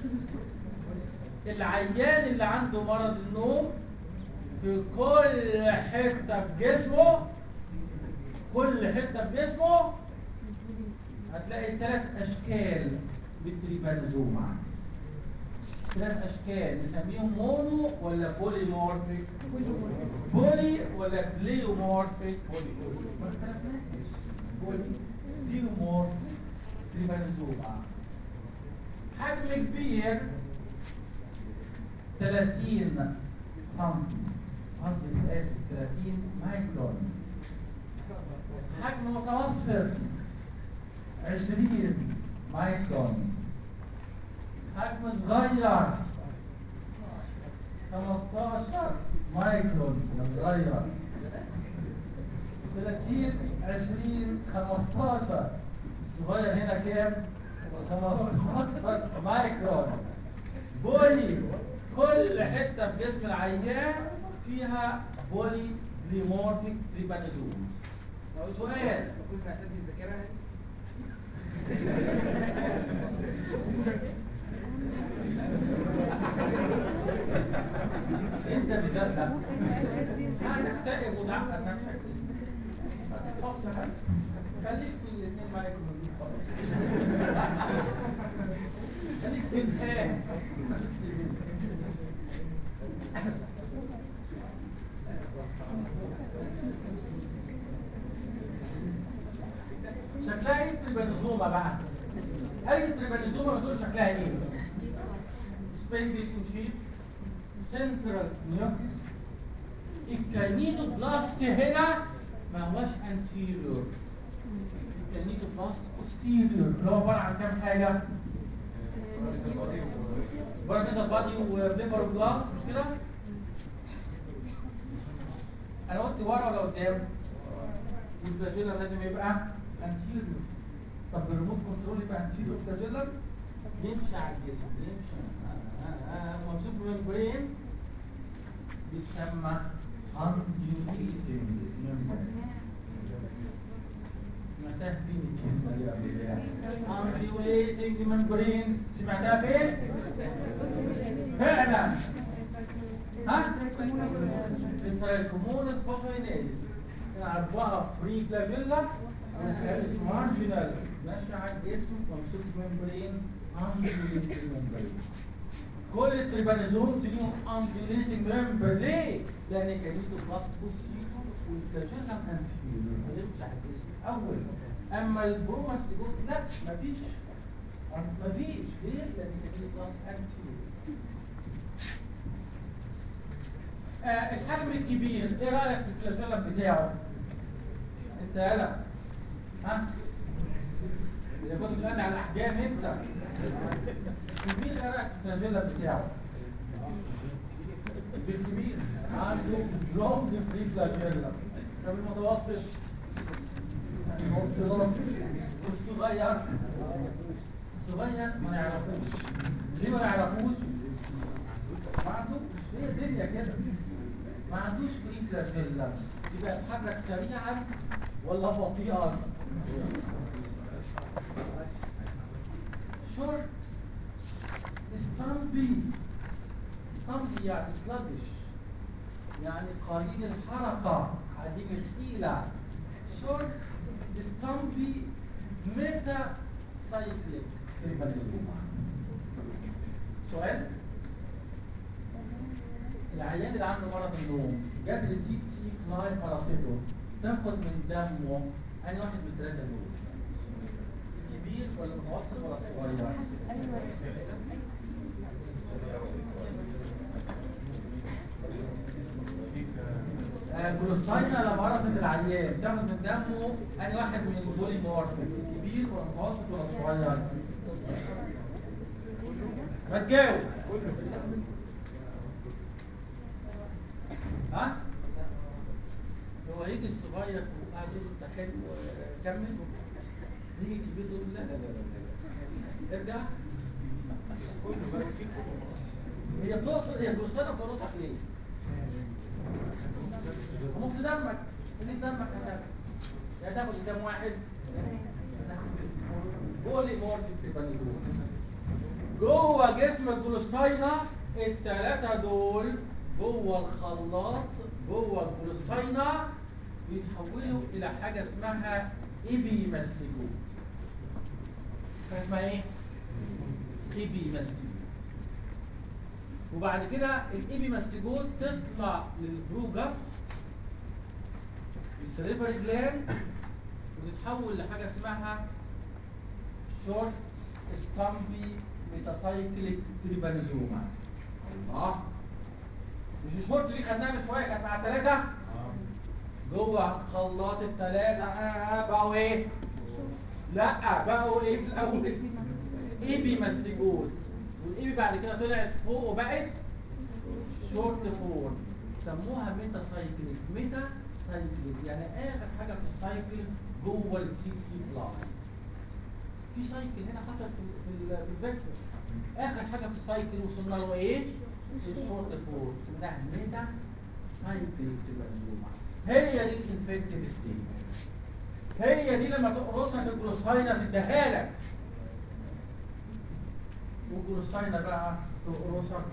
العيان اللي عنده مرض النوم في كل حتة في جسمه كل حتة في جسمه هتلاقي ثلاث أشكال بالتريبانوزوما ثلاث أشكال نسميهم مونو ولا بوليمورفيك بولي ولا بليومورفيك ما اختلفناش بولي بليومورفيك تريبانوزوما حجم كبير 30 سنتي قصدي آسف 30 مايكرون حجم متوسط 20 مايكرون حجم صغير 15 مايكرون صغير 30 20 15 الصغير هنا كام 15 مايكرون بولي كل حته في جسم العيان فيها بولي بليمورفيك تريبانوزوم سؤال كنت اسجل الذاكره هذه انت بالذات لا هتكتئب وتعقد نفسك خلاص يا حبيبي خليك في الاثنين مايكرون دي خلاص خليك في الان شكلها ايه التريبانوزوما بقى اي تريبانوزوما بتقول شكلها ايه سبين بيكون شيب سنترال نيوكليس الكاينيتوبلاست هنا ما هوش انتيريور الكاينيتوبلاست بوستيريور اللي هو عباره عن كام حاجه بارابيزا بادي وبليفر بلاست مش كده انا قلت ورا ولا قدام والفلاجيلا لازم يبقى انتيريور طب الريموت كنترول يبقى انتيريور فلاجيلا يمشي على الجسم يمشي آه آه آه ممسوك ممبرين بيتسمى undulating membrane سمعتها فين الكلمة دي قبل كده undulating membrane سمعتها فين؟ فعلا ها؟ الترايكومونس بافينيز أربعة فري فلاجيلا والخامس مارجنال ماشي على الجسم ممسوك ممبرين undulating membrane كل التريبانيزومز ليهم اندوليتنج ممبر ليه؟ لان كانيتو بلاس بوستيرو والفلاجيلا انتيريور هيمشي على الجسم اول اما البروماستيجوت لا مفيش مفيش ليه؟ لان كانيتو بلاس انتيريور آه الحجم الكبير ايه رايك في الفلاجيلا بتاعه؟ انت يالا ها؟ اذا كنت بتسالني على الاحجام انت كبير ايه رايك في الفلاجيلا بتاعه؟ بالكبير عنده لونج فري فلاجيلا طب المتوسط نص نص والصغير الصغير ما نعرفوش ليه ما نعرفوش؟ ما عندوش هي الدنيا كده ما عندوش فري فلاجيلا يبقى يتحرك سريعا ولا بطيئا؟ شورت استنبي استنبي يعني سلادش يعني قليل الحركة عديم الحيلة شورت استنبي ميتا سايكليك تريبانيزوما سؤال العيان اللي عنده مرض النوم جات التي سي فلاي باراسيتو تاخد من دمه أي واحد من الثلاثة دول الكبير ولا المتوسط ولا الصغير؟ آه، جلوساينا لما قرصت العيان تاخد من دمه أي واحد من البولي مورفين الكبير ولا المتوسط ولا الصغير؟ ما تجاوب ها؟ هو هيجي الصغير وقاعد يقول انت حلو كمل يجي الكبير يقول لا لا لا لا لا ارجع هي بتقصد هي جلوسانا بتقرصك ليه؟ نص دمك اللي دمك هتاخد يا تاخد كام واحد؟ هتاخد بولي مورفين تريبانيزول جوه جسم الجلوساينا الثلاثة دول جوه الخلاط جوه الجلوساينا بيتحولوا إلى حاجة اسمها إيبي ماستيجوت حاجة اسمها إيه؟ إيبي ماستيجوت وبعد كده الإيبي ماستيجوت تطلع للبروجر السليفري جلاند وتتحول لحاجة اسمها شورت ستامبي ميتاسايكليك تريبانيزوما الله مش الشورت دي خدناها من شويه كانت مع الثلاثه جوه خلاط الثلاثه آه بقوا ايه لا بقوا ايه في الاول ايبي ماستيجول والايبي بعد كده طلعت فوق وبقت شورت فور سموها ميتا سايكليك ميتا سايكليك يعني اخر حاجه في السايكل جوه السي سي فلاي في سايكل هنا حصل في ال- في ال- في الفيكتور اخر حاجه في السايكل وصلنا له ايه الشورت فور اسمها ميتا سايكل تبانزوما هي دي الانفكتيف ستيت هي دي لما تقرصك الجلوساينا تديها لك والجلوساينا بقى تقرصك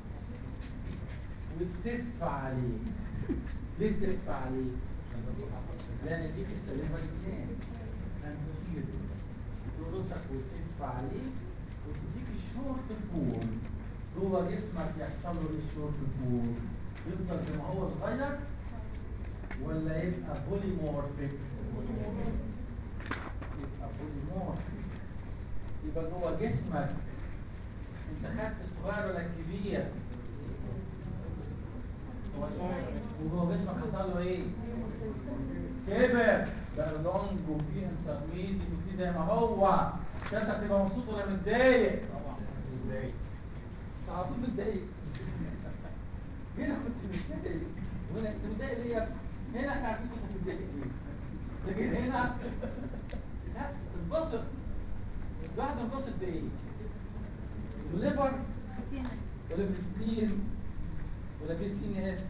وتدف عليك ليه تدف عليك؟ لان ديك السليفري جلاند انتيريور تقرصك وتدف عليك وتديك الشورت فور جوه جسمك يحصل له الشورت فور يفضل زي ما هو صغير ولا يبقى بوليمورفيك يبقى بوليمورفيك يبقى جوه جسمك انت خدت الصغير ولا الكبير وجوه جسمك حصل له ايه كبر بقى لونج وفيه انترميديت وفيه زي ما هو عشان انت تبقى مبسوط ولا متضايق متضايق على طول متضايق هنا كنت متضايق وهنا انت متضايق ليه يا ابني؟ هنا احنا عارفين كنت متضايق ليه لكن هنا لا اتبسط الواحد بينبسط بايه؟ بالليفر ولا بالسبلين ولا بالسي ان اس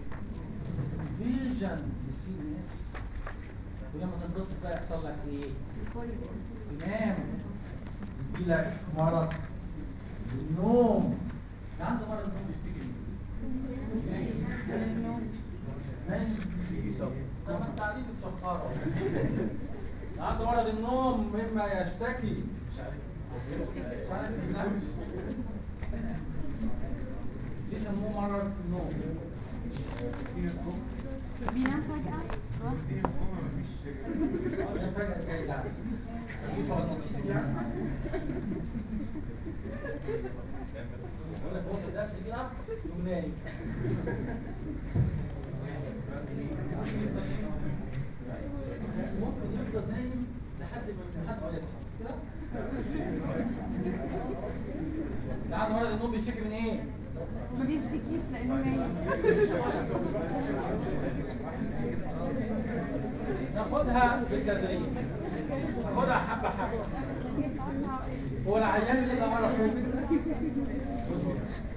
فيجن بالسي ان اس ولما تنبسط بقى يحصل لك ايه؟ تنام يجيلك مرض النوم اللي عنده مرض النوم بيشتكي من ايه؟ نايم طب ما التعريف اتشفره اللي عنده مرض النوم مما يشتكي مش عارف مش عارف ينام ليه سموه مرض النوم؟ بينام فجأة عشان فجأة تلاقي يعني ايه مغناطيسي يعني؟ يقول لك بص الدرس كده يقوم نايم ممكن يفضل نايم لحد ما لحد ما يصحى كده اللي عنده مرض النوم بيشتكي من ايه؟ ما بيشتكيش لأنه نايم ناخدها بالتدريج ناخدها حبة حبة هو العيان اللي عرفه بصي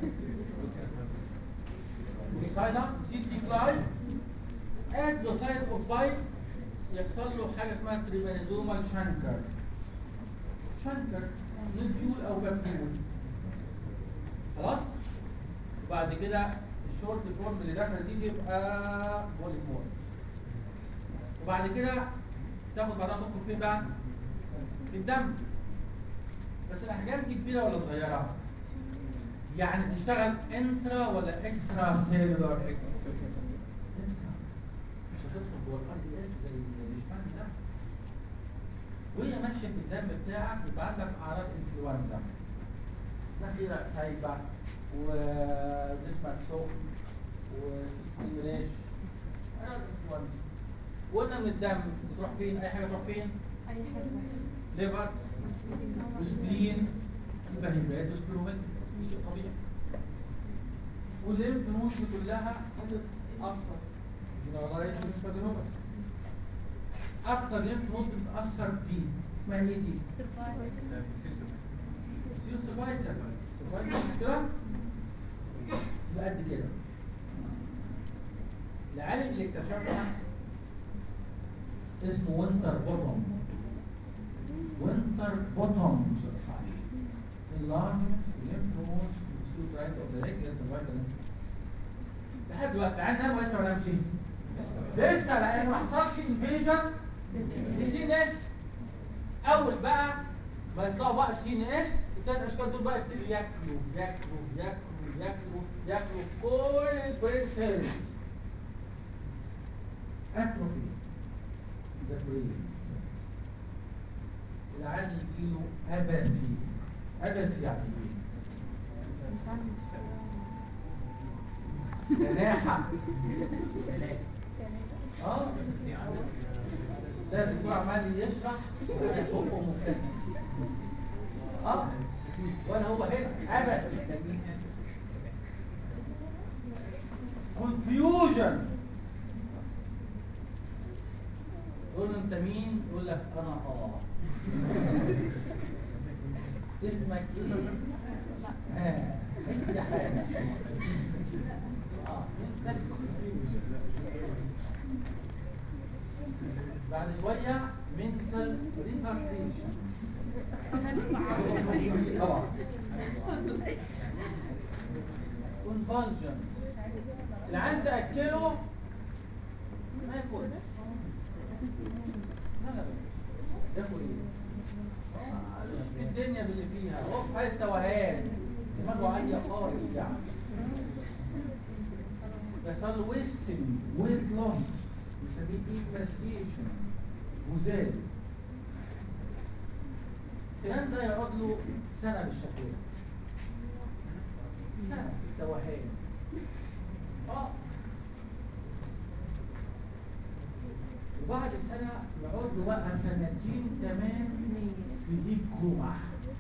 بيسايدا سي سي فلاي at the site of bite يحصل له حاجة اسمها تريبانيزومال شانكر شانكر نوديول أو بابول خلاص وبعد كده الشورت فورم اللي داخل دي تبقى بوليمور وبعد كده تاخد بعدها تدخل فين بقى؟ في الدم بس الأحجام دي كبيرة ولا صغيرة؟ يعني تشتغل انترا ولا اكسترا سيلولار اكسترا مش هتدخل جوه الاي دي اس زي الاشبان ده وهي ماشيه في الدم بتاعك يبقى عندك اعراض انفلونزا مناخيرك سايبه وجسمك سخن وفي سكين ريش اعراض انفلونزا وقلنا من الدم بتروح فين اي حاجه تروح فين اي حاجه ليفر وسبلين يبقى هيبات وسبلومين شيء طبيعي والليمف نودز كلها هتتأثر جنرالايز والسبلومين اكتر ليمف نود بتتأثر دي اسمها ايه دي؟ سيو سيرفايكال سيرفايكال مش كده؟ يبقى قد كده العالم اللي اكتشفها اسمه وينتر بوتوم وينتر بوتوم صحيح enlargement في lymph nodes في the right of the leg that's the right leg لحد دلوقتي العيان نام ولسه ما نامش لسه لان ما حصلش انفيجن لسي ان اس اول بقى ما يطلعوا بقى السي ان اس الثلاث اشكال دول بقى يبتدوا ياكلوا ياكلوا ياكلوا ياكلوا ياكلوا كل البرين سيلز اتروفي ذا برين العيان يجيله اباسي اباسي يعني ايه؟ جناحة اه ده الدكتور عمال يشرح بقه مبتسم اه ولا هو هنا ابدا كونفيوجن تقول له انت مين يقول لك انا اه اسمك ايه ها اي حاجه اه انت confusion. بعد شويه mental retardation طبعا convulsions العيان تاكله ما ياكلش لا لا ياكل ايه مش في الدنيا باللي فيها هو في حاله توهان دماغه عاليه خالص يعني يحصل له ويستنج ويت لوس يسميه ايماسيشن وزاد الكلام ده يقعد له سنه بالشكل ده سنه في التوهان اه وبعد السنه يقعد له بقى سنتين كمان في ديب كوما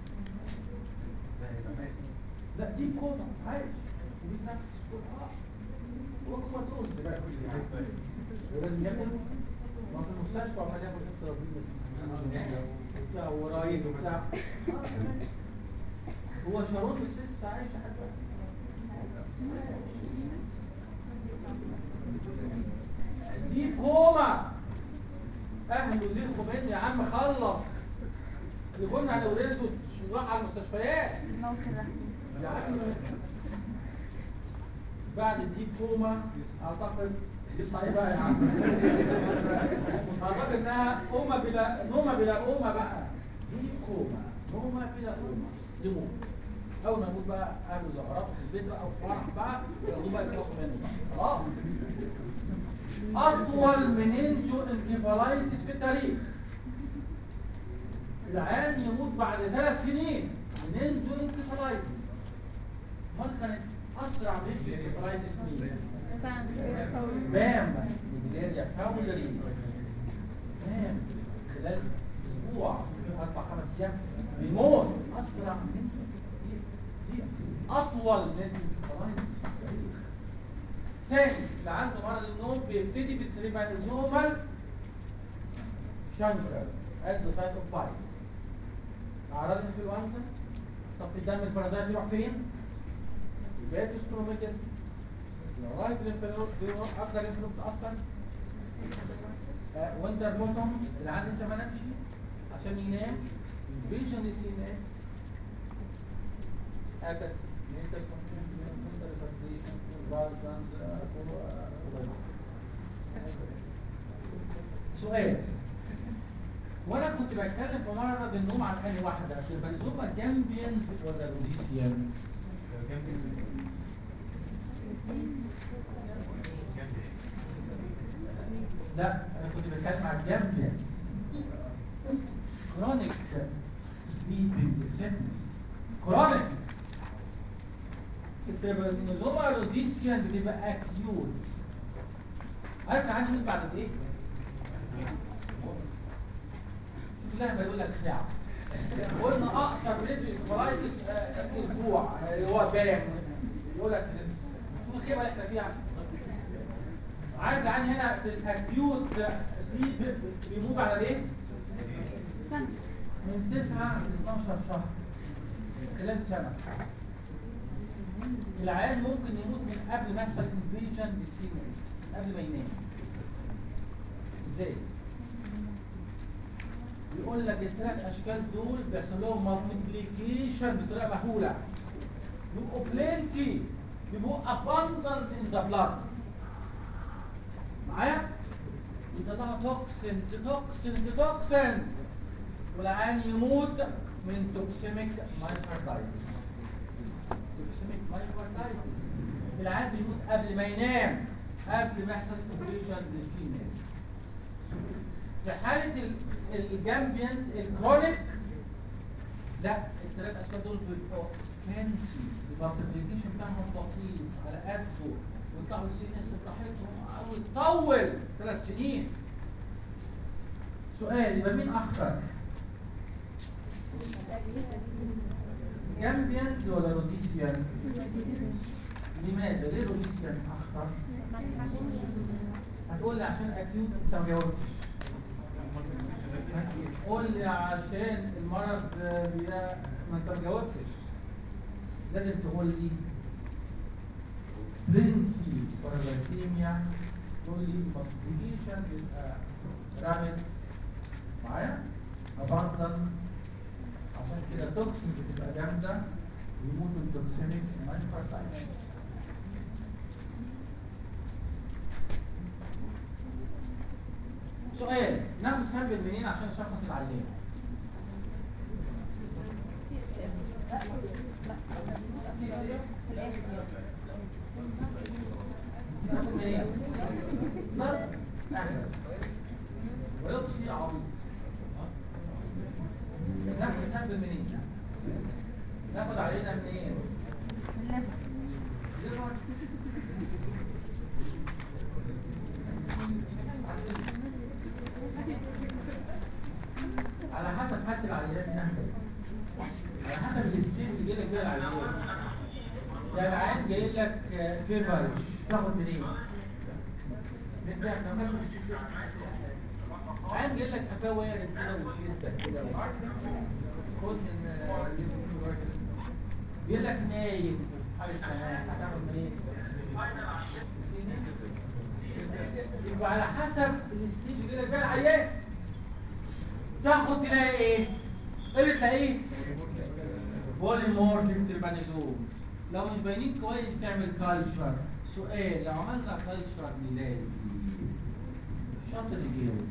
لا ديب كوما عايش وبيتنفس كل اه وكوماتوز دلوقتي ولازم ياكل ما في المستشفى عمال ياكل انترافينوس وبتاع ورايد وبتاع آه، تمام. هو شارون بس لسه عايش لحد دلوقتي دي كوما اهله زيخوا مني يا عم خلص اللي كنا هنورثه نروح على المستشفيات الموت الرحيم يا عم بعد الديب كوما اعتقد يصحى ايه بقى يا عم اعتقد انها كوما بلا نومه بلا قومه بقى ديب كوما نومه بلا قومه يموت اول ما يموت بقى اهله زغرات في البيت بقى وفرح بقى ياخدوه بقى يخلصوا منه بقى خلاص اطول منينجو انكفالايتس في التاريخ العيان يموت بعد ثلاث سنين منينجو انكفالايتس امال كانت اسرع منينجو انكفالايتس مين؟ بام ميديلاريا فاولري بام خلال اسبوع اربع خمس ايام بيموت اسرع من دي, دي اطول من الانكفالايتس في التاريخ تاني اللي عنده مرض النوم بيبتدي بالتريبانيزومال شانكر at the site of bite اعراض انفلونزا طب في الدم البارازايت يروح فين؟ يبقى سكروميجل رايت الانفلونزا اكتر انفلونزا تاثر آه، وينتر بوتوم العيان لسه ما نامش عشان ينام فيجن سي ان اس ابس mental confusion mental retardation convulsions سؤال وانا كنت بتكلم في مرض النوم عن انهي واحده البنزوما جامبيانز ولا روديسيان لا انا كنت بتكلم على الجامبيانز كرونيك سليبنج سيكنس كرونيك بتبقى النظام روديسيان بتبقى اكيوت عارف عندي مين بعد قد ايه؟ لا بيقول لك ساعة قلنا اقصر ريديو كولايتس اسبوع آه، هو بام يقول لك شوف الخيبه اللي احنا فيها عايز عني هنا في الاكيوت سليب بيموت على ايه؟ سنة من 9 ل 12 شهر خلال سنة العيان ممكن يموت من قبل ما يحصل انفيجن للسي ام اس قبل ما ينام ازاي؟ يقول لك الثلاث اشكال دول بيحصل لهم مالتيبليكيشن بطريقه مهوله بيبقوا بلينتي بيبقوا abundant in the blood معايا؟ يطلعوا توكسينز توكسينز توكسينز والعيان يموت من توكسيميك مايكاردايتس توكسيميك مايكاردايتس العيان بيموت قبل ما ينام قبل ما يحصل انفيجن للسينس في حالة ال- الجامبيانز الكرونيك لا الثلاث اشكال دول بيبقوا سكانتي المالتيبليكيشن بتاعهم بسيط على قده ويطلعوا السينس براحتهم او يطول ثلاث سنين سؤال يبقى مين اخطر؟ جامبيانز ولا روديسيان؟ لماذا؟ ليه روديسيان اخطر؟ هتقول لي عشان اكيوت انت ما جاوبتش قول لي عشان المرض بي... ما انت ما جاوبتش لازم تقول لي بلنتي بارازيتيميا تقول لي مالتيبليكيشن بيبقى رابد معايا اباندن عشان كده توكسين بتبقى جامده يموتوا التوكسينيك مايكروتايتس سؤال ناخد سامبل منين عشان نشخص العيان ناخد منين ناخد اهلا ويبصي عبيط ناخد سامبل منين ناخد عينه منين ليفر على حسب حالة العيان يهبل على حسب الستيج اللي جاي لك بيها العيان يعني العيان جاي لك فيفرش تاخد منين؟ من ده احنا فاكر السيستم عيان جاي لك قفاه وارد كده وشدك كده خد من آه، اليوم شوية كده. جاي لك نايم وفي حالة سماح هتاخد منين؟ يبقى على حسب الستيج اللي جاي لك بيها العيان تاخد تلاقي ايه؟ ايه اللي تلاقيه؟ بوليمورفيك تربانيزوم لو مش باينين كويس تعمل كالشر سؤال لو عملنا كالشر ميلادي شاطر يجاوب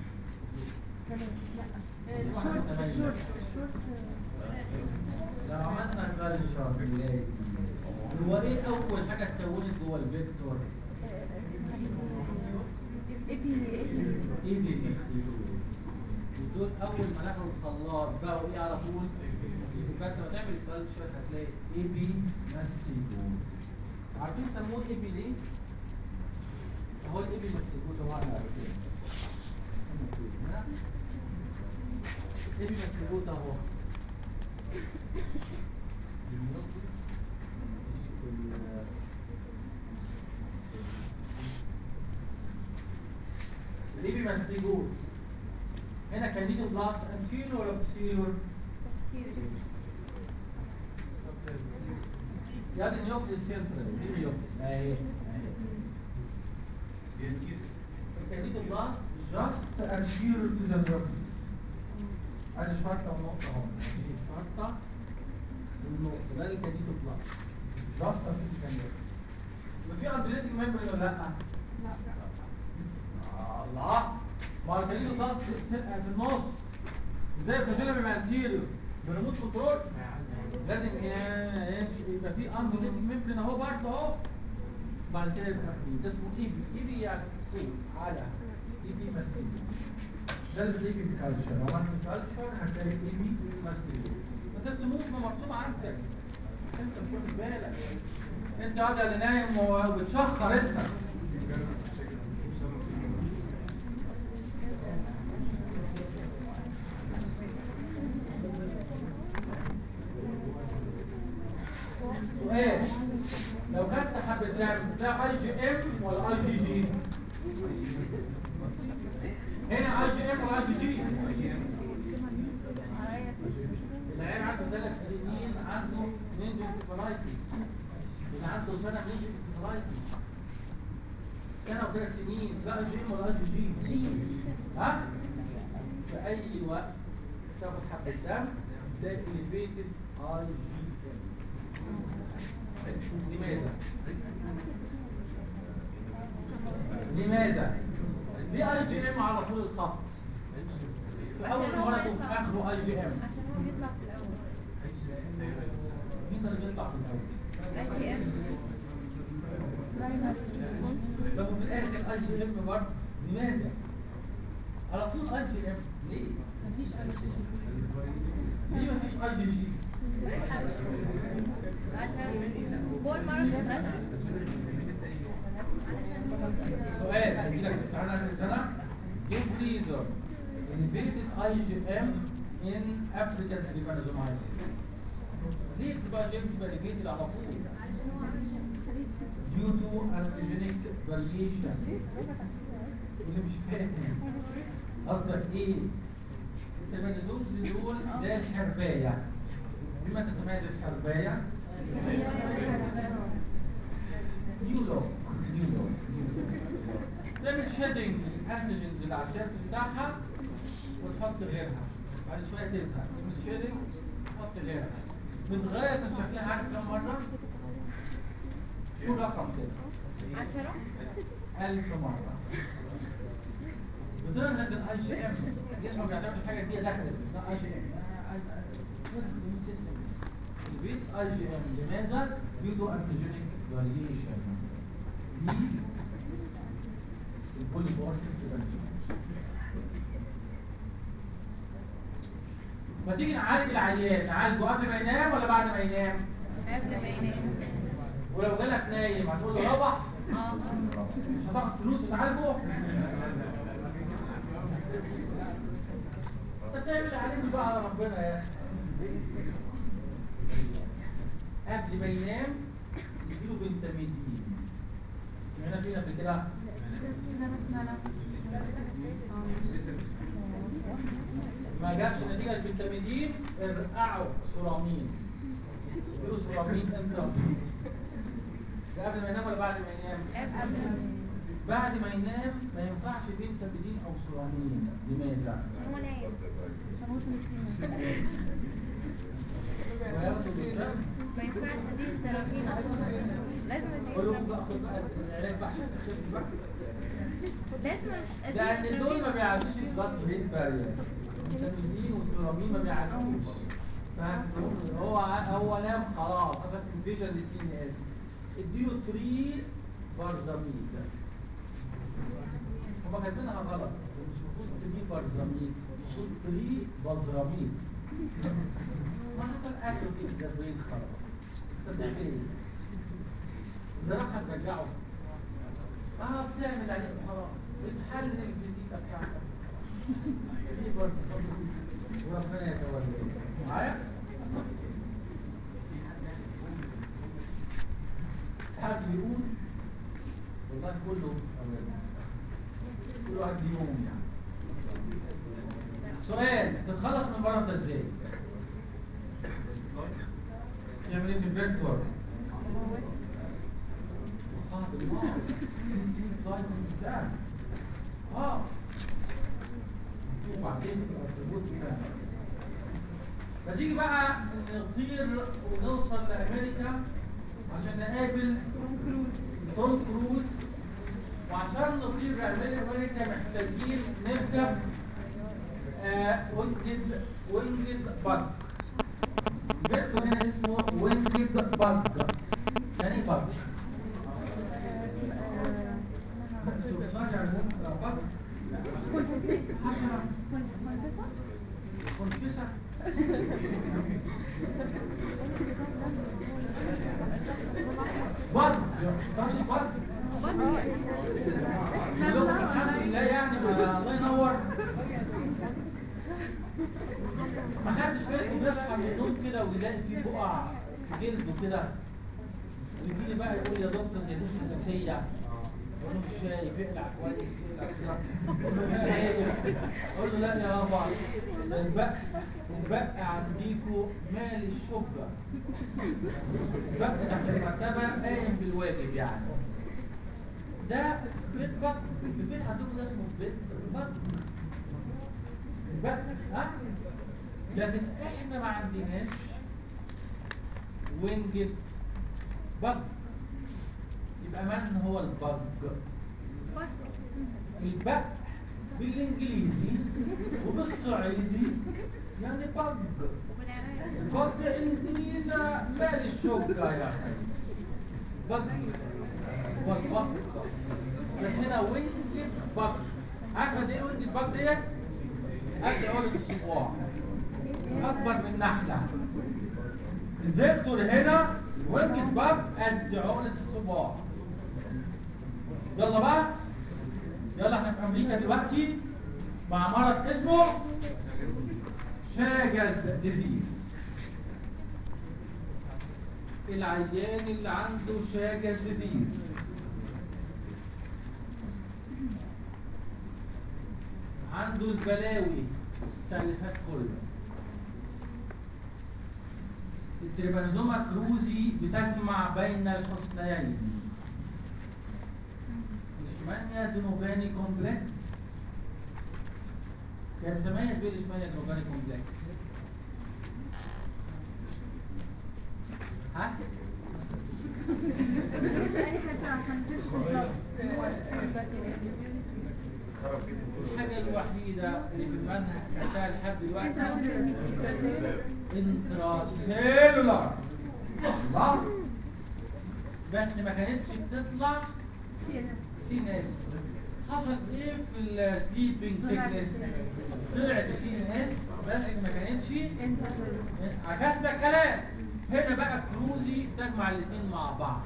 الشورت الشورت الشورت لو عملنا كالشر ميلادي هو ايه اول حاجه اتكونت جوه الفيكتور؟ ابني ابني ايه بيستيدوز دول اول ما لقوا الخلاط بقوا ايه على طول يبقى انت لما تعمل كالتشر هتلاقي اي بي ماستيدوز عارفين سموه اي بي ليه؟ هو الاي بي ماستيدوز هو على الأجسام. هم مكتوب هنا. اي بي ماستيدوز اهو الاي بي ماستيدوز هنا كانديدو بلاس انتيريور ولا بوستيريور؟ ياد النيوكليس سنترال دي النيوكليس اهي اهي الكانديدو بلاس جاست انتيريور تو ذا نيوكليس ادي شرطه ونقطه اهو دي شرطه والنقطه ده الكانديدو بلاس جاست انتيريور تو ذا نيوكليس يبقى في اندريتنج ميمبرين ولا لا؟ الله ما هو الكانديدو بلاس في النص ازاي الفاجيلا بيبقى انتيريور بريموت كنترول لازم ي- يمشي يبقى في اندريتنج ميمبرين اهو برضه اهو بعد كده يبقى مقفول ده اسمه ايبي ايبي يعني صوت على اي بي ماستيلو ده اللي بتلاقيه في الكالتشر لو عملت الكالتشر هتلاقي اي بي ماستيلو ما ترسموش ما مرسوم عندك انت مش واخد بالك انت قاعد اللي نايم وبتشخر انت سؤال لو خدت حبة رم ده اي جي ام ولا اي جي جي؟ هنا اي جي ام ولا اي جي جي؟ العيال عنده ثلاث سنين عنده نينجنكفالايتس اللي عنده سنة نينجنكفالايتس سنة وثلاث سنين لا اي جي ام ولا اي جي جي؟ ها؟ في أي وقت تاخد حبة دم تلاقي elevated اي جي ام لماذا؟ لماذا؟ ليه اي جي ام على طول الخط؟ في أول مرة وفي آخره اي جي ام عشان هو بيطلع في الأول مين اللي بيطلع في الأول؟ اي جي ام لو في الاخر اي جي ام برضه لماذا؟ على طول اي جي ام ليه؟ مفيش اي جي ليه مفيش اي جي جي؟ عشان بول مارك سؤال هيجي لك امتحان اخر السنه give reason elevated IgM in African trypanosomyces ليه بتبقى جيم تبقى elevated على طول؟ due to antigenic variation واللي مش فاهم قصدك ايه؟ التميزومز دول زي الحربايه بما تتميز الحربايه نيولو نيولو تعمل شيدنج الانتيجنز اللي على السيرفس بتاعها وتحط غيرها بعد شويه تزهق تعمل شيدنج تحط غيرها بتغير من شكلها عارف كم مره؟ قول رقم كده عشرة ألف مرة بترهق الاي جي ام جسمه بيعتمد الحاجة دي دخلت اسمها اي جي ام البيت اي جي ام لماذا؟ due to antigenic variation دي البوليمورفيك ما تيجي نعالج العيان نعالجه قبل ما ينام ولا بعد ما ينام؟ قبل ما ينام ولو جالك نايم هتقول له روح اه مش هتاخد فلوس وتعالجه انت بتعمل عليك بقى على ربنا يا اخي قبل ما ينام يديله بنتاميدين سمعنا فينا في كده ما جابش نتيجه البنتاميدين ارقعوا سورامين اديله سورامين انترافينوس ده قبل ما ينام ولا بعد ما ينام؟ بعد ما ينام ما ينفعش بنتاميدين او سورامين لماذا؟ هو نايم وياخدوا بالدم ما ينفعش دي السراطين لازم قول له بقى خد بقى العلاج بقى عشان تخف بقى لازم لان دول ما بيعدوش البلاد برين بارير البنتاميدين والسورامين ما بيعدوش فهتقول هو ع- هو نام خلاص حصل انفيجن للسي ان اس اديله 3 بارزاميد هما كاتبينها غلط مش المفروض 3 بارزاميد المفروض 3 بازراميد ما حصل اتروفي في ذا برين خلاص انت بتعمل ايه؟ الجراحه ترجعه اه بتعمل عليه خلاص بتحلل الفيزيكا بتاعتك دي بارزاميد وربنا يتولى معايا؟ حد يقول والله كله أوامر كل واحد ليه يوم يعني سؤال تتخلص من المرض ده ازاي؟ يعمل ايه في الفيكتور؟ وقاعد النار لايت ازاي؟ اه وبعدين في الاسطبوت كده فتيجي بقى نطير ونوصل لامريكا عشان نقابل توم كروز وعشان نطير لامريكا محتاجين نركب آه وينجد وينجد باج الفيكتور هنا اسمه وينجد باج يعني ايه باج؟ سوساج يعني باج طرش بس كلهم الحمد لله يعني ما الله ينور ما حدش فيكم بيصحى من النوم كده ويلاقي فيه بقع في جلده كده ويجي لي بقى يقول يا دكتور دي مش حساسيه اقول له مش شايف اقلع كويس اقلع كده اقول له مش شايف اقول له لا يا بابا ده البق البق عنديكوا مال الشبه البق تحت المرتبه قايم بالواجب يعني ده بيت بق البيت عندكم ده اسمه بيت بق البق ها لكن احنا ما عندناش وينجد بق يبقى من هو البق البق بالانجليزي وبالصعيدي يعني بق البق عندنا مال الشوكة يا اخي بق والبق بس هنا وينجد بق عارفه دي وينجد بق ديت قد عقلة الصباع اكبر من نحله الفيكتور هنا وينجد بق قد عقلة الصباع يلا بقى يلا احنا في امريكا دلوقتي مع مرض اسمه شاجز ديزيز العيان اللي عنده شاجز ديزيز عنده البلاوي بتاع اللي فات كله التريبانوزوما كروزي بتجمع بين الحسنيين الاشمانيا دينوفاني كومبلكس كان متميز بايه الاشمانيا دينوفاني كومبلكس ها الحاجة الوحيدة اللي في المنهج خدتها لحد دلوقتي انتراسيلولار الله بس ما كانتش بتطلع سينس حصل ايه في السليبنج سيكنس طلعت سينس بس ما كانتش عكسنا الكلام هنا بقى كروزي تجمع الاثنين مع بعض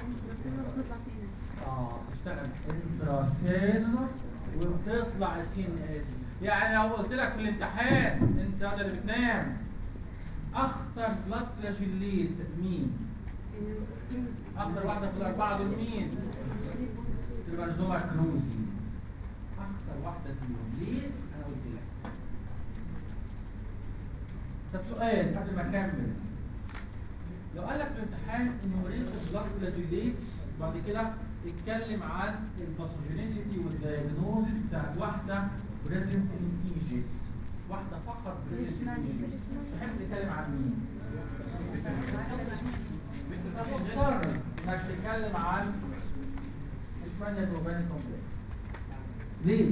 اه تشتغل انتراسيلولار وبتطلع السي ان اس يعني لو قلت لك في الامتحان انت ده اللي بتنام اخطر بلاد فلاجيليت مين اخطر واحده في الاربعه دول مين تريبانوزوما كروزي اخطر واحده فيهم ليه انا قلت لك طب سؤال قبل ما اكمل لو قال لك في الامتحان انيوريت بلاد فلاجيليتس بعد كده اتكلم عن الباثوجينيسيتي والدايجنوز بتاعت واحده بريزنت ان ايجيبت واحده فقط بريزنت ان ايجيبت تحب تتكلم عن مين؟ مضطر انك تتكلم عن اشمانيا دوباني كومبلكس ليه؟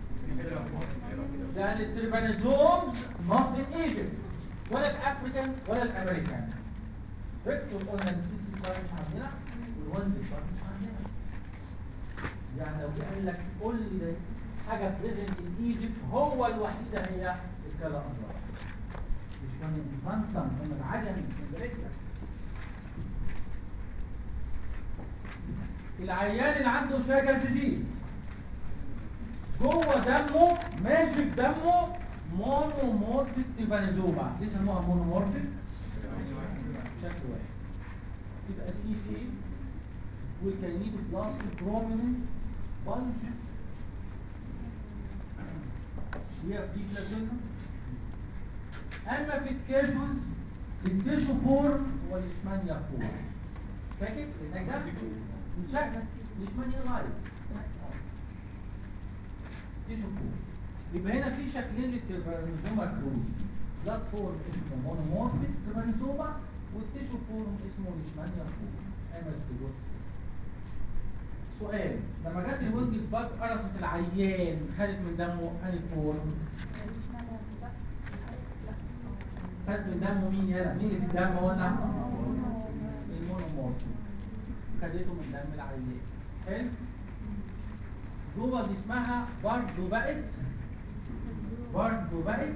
لان التربانيزومز نوت ان ايجيبت ولا الافريكان ولا الامريكان فيكتور قلنا السيتي مش عندنا والوالد مش عندنا يعني لو جه قال لك قول لي حاجه بريزنت ان ايجيبت هو الوحيده هي الكلا ازرق مش من انفانتم من العجم اسكندريه العيان اللي عنده شاجر ديزيز جوه دمه ماشي في دمه مونومورفيك تيفانيزوما ليه سموها مونومورفيك شكل واحد تبقى سي شيب والكينيتو بلاست بروميننت بلج هي دي بلازيلا اما في التيشوز في التيشو فورم هو الاشمانيا فورم فاكر هناك ده شكل الاشمانيا لايف تيشو فورم يبقى هنا في شكلين للتربانوزوما كروزي بلاد فورم اسمه مونومورفيك تربانوزوما والتيشو فورم اسمه الاشمانيا فورم امس في سؤال لما جت الوينج الباج قرصت العيان خدت من دمه انهي فورم خدت من دمه مين يلا مين اللي في الدم قلنا المونومورفيك خدته من دم العيان حلو جوه جسمها برضه بقت برضه بقت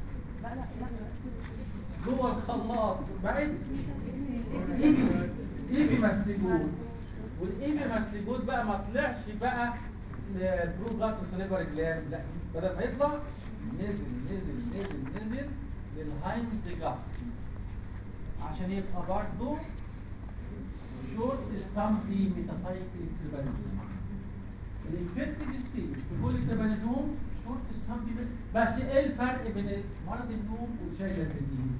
جوه الخلاط بقت ايجي الايبيماستيجود والايبيماستيجود بقى ما طلعش بقى لبرو جات وسليفر جلاند لا بدل ما يطلع نزل نزل نزل نزل للهايند جات عشان يبقى برضه شورت ستامبي ميتاسايكل تريبانيزوم الانفكتيف ستيج في كل تريبانيزوم شورت ستامبي بس ايه الفرق بين مرض النوم والشايلر ديزيز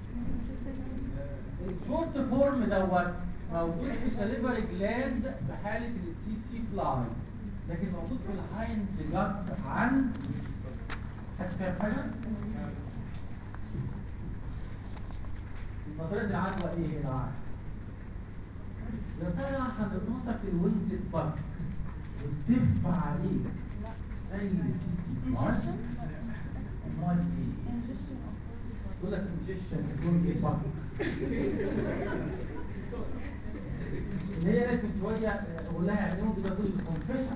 الشورت فورم دوت موجود في سليفر جلاند في حالة التي سي فلاي لكن موجود في الهايند جات عن حد فاهم حاجة؟ نظرية العدوى ايه هنا؟ يا ترى هتنقصك الوينج بارك وتف عليك زي التي سي فلاي امال ايه؟ يقول لك انجيشن الوينج بارك اللي هي قالت من شويه اقول لها يعني يوم كده تقول الكونفيشن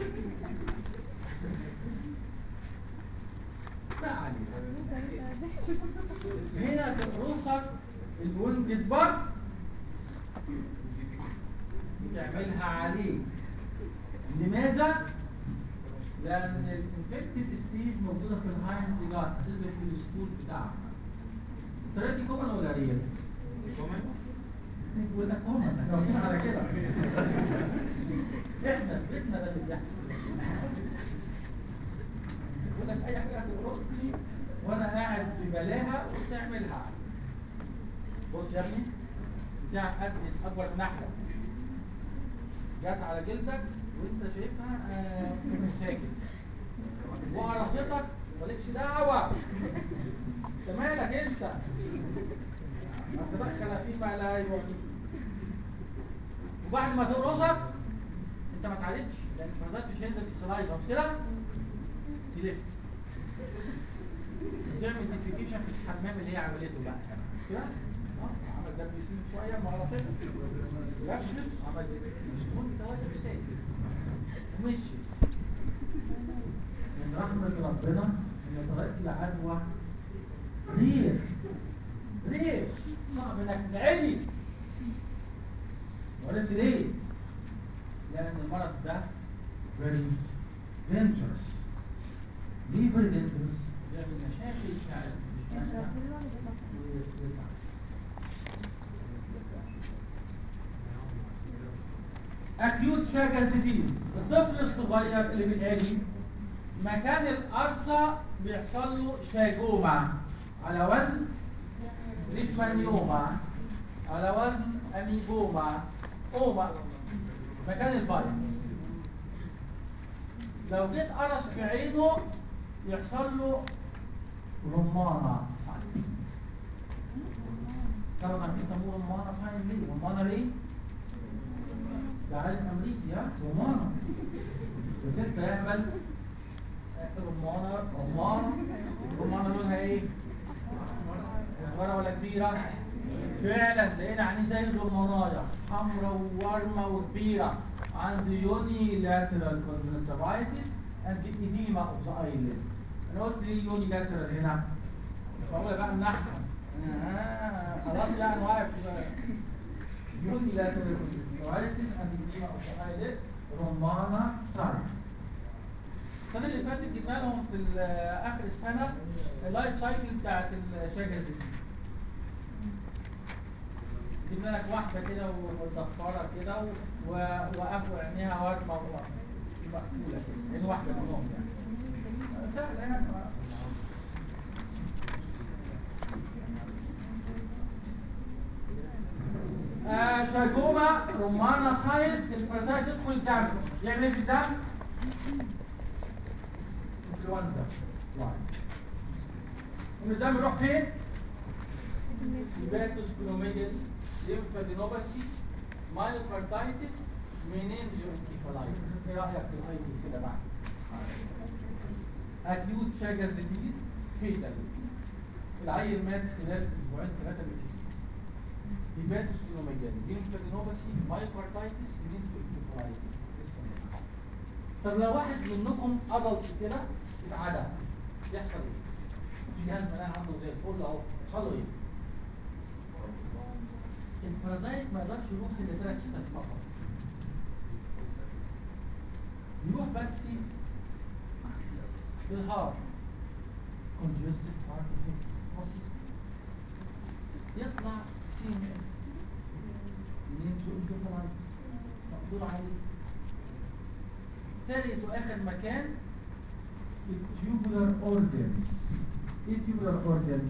ما علينا هنا تقرصك الوينج بارك تعملها عليك لماذا؟ لأن الانفكتيف ستيج موجودة في الهايند جات هتلبس في الستول بتاعك الطريقة دي كومن ولا ريال؟ يقول لك كومن احنا واقفين على كده احنا في بيتنا ده اللي بيحصل يقول لك اي حاجة هتقرصني وانا قاعد في بلاها وتعملها بص يا ابني بتاع قد اكبر من نحله جت على جلدك وانت شايفها آه ساكت وقرصتك ومالكش دعوه انت مالك انت ما تدخل فيما لا يعنيك وبعد ما تقرصك انت ما اتعالجتش لان الفرازات مش هينزل في السلايفا مش كده تلف وتعمل ديفيكيشن في الحمام اللي هي عملته بقى مش كده اه عمل دبليو سي شويه مع راسها لفت عمل ديفيكيشن وانت واقف ساكت ومشيت من رحمة ربنا ان طريقة العدوى رير رير صعب انك تعدي وعرفت ليه؟ لأن المرض ده very dangerous ليه very dangerous؟ بيعمل مشاكل فعلا مش نافعة ويتعب acute شاكل disease الطفل الصغير اللي بيتعدي مكان القرصة بيحصل له شاجومة على وزن ريشمانيوما على وزن أميجوما أوما مكان الفيروس لو جيت قرص في عينه يحصل له رمانة ساين طبعا عارفين يسموه رمانة ساين ليه؟ رمانة ليه؟ ده عالم أمريكي ها؟ رمانة بس انت يعمل رمانة رمانة رمانة لونها ايه؟ صغيرة ولا كبيرة؟ فعلا لقينا عينيه زي الرمانايه حمراء وورمه وكبيره عنده يوني لاترال كونجنكتيفايتس اند ايديما اوف ذا ايليد انا قلت ليه يوني لاترال هنا؟ مش معقوله بقى منحنس آه خلاص يعني واقف يوني لاترال كونجنكتيفايتس اند ايديما اوف ذا ايليد رمانه ساين السنه اللي فاتت جبنا لهم في اخر السنه اللايف سايكل بتاعت الشاجر ديزيز جبنا لك واحدة كده ومتضفرة كده ووقفوا عينيها وارمة مقفولة كده عين واحدة منهم يعني سهلة يعني آه شايكوما رمانة سايد البرازايت يدخل الدم يعمل ايه في الدم؟ انفلونزا واحد الدم يروح فين؟ هيباتوس كلوميجالي ليمفادينوباثي مايوكاردايتس منينجو انكيفالايتس ايه رايك في الايتس كده بقى اكيوت شاجر ديزيز فيتال العيل مات خلال اسبوعين ثلاثه بالكثير هيباتوس كلوميجالي ليمفادينوباثي مايوكاردايتس منينجو انكيفالايتس طب لو واحد منكم ادلت كده اتعدى يحصل ايه؟ في ناس منها عنده زي الفل اهو يحصل له ايه؟ البارازايت ما يقدرش يروح الا ثلاث حتت فقط يروح بس في الهارت congestive heart defect بسيط يطلع سي ام اس ينام تو انكفالايتس مقدور عليه تالت واخر مكان التيوبولار اورجنز ايه التيوبولار اورجنز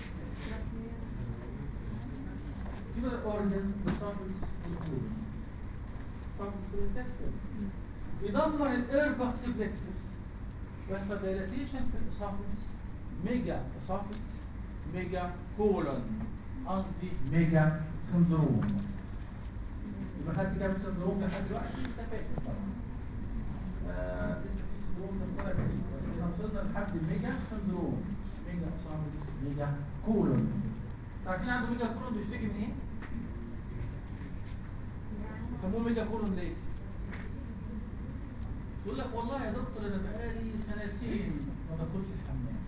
التيوبولار اورجنز بتسافكس والكولون سافكس والانتستين بيدمر الايرفاكس بلكسس بيحصل دايلاتيشن في الاسافكس ميجا اسافكس ميجا كولون قصدي ميجا سندروم يبقى خدت كام سندروم لحد دلوقتي انت فاكر طبعا آه لسه في سندروم سنتنا كتير بس احنا وصلنا لحد الميجا سندروم ميجا اسافكس ميجا كولون عارفين عنده ميجا كولون بيشتكي من ايه؟ يسموه ميجا كولون ليه؟ يقول لك والله يا دكتور انا بقالي سنتين ما بدخلش الحمام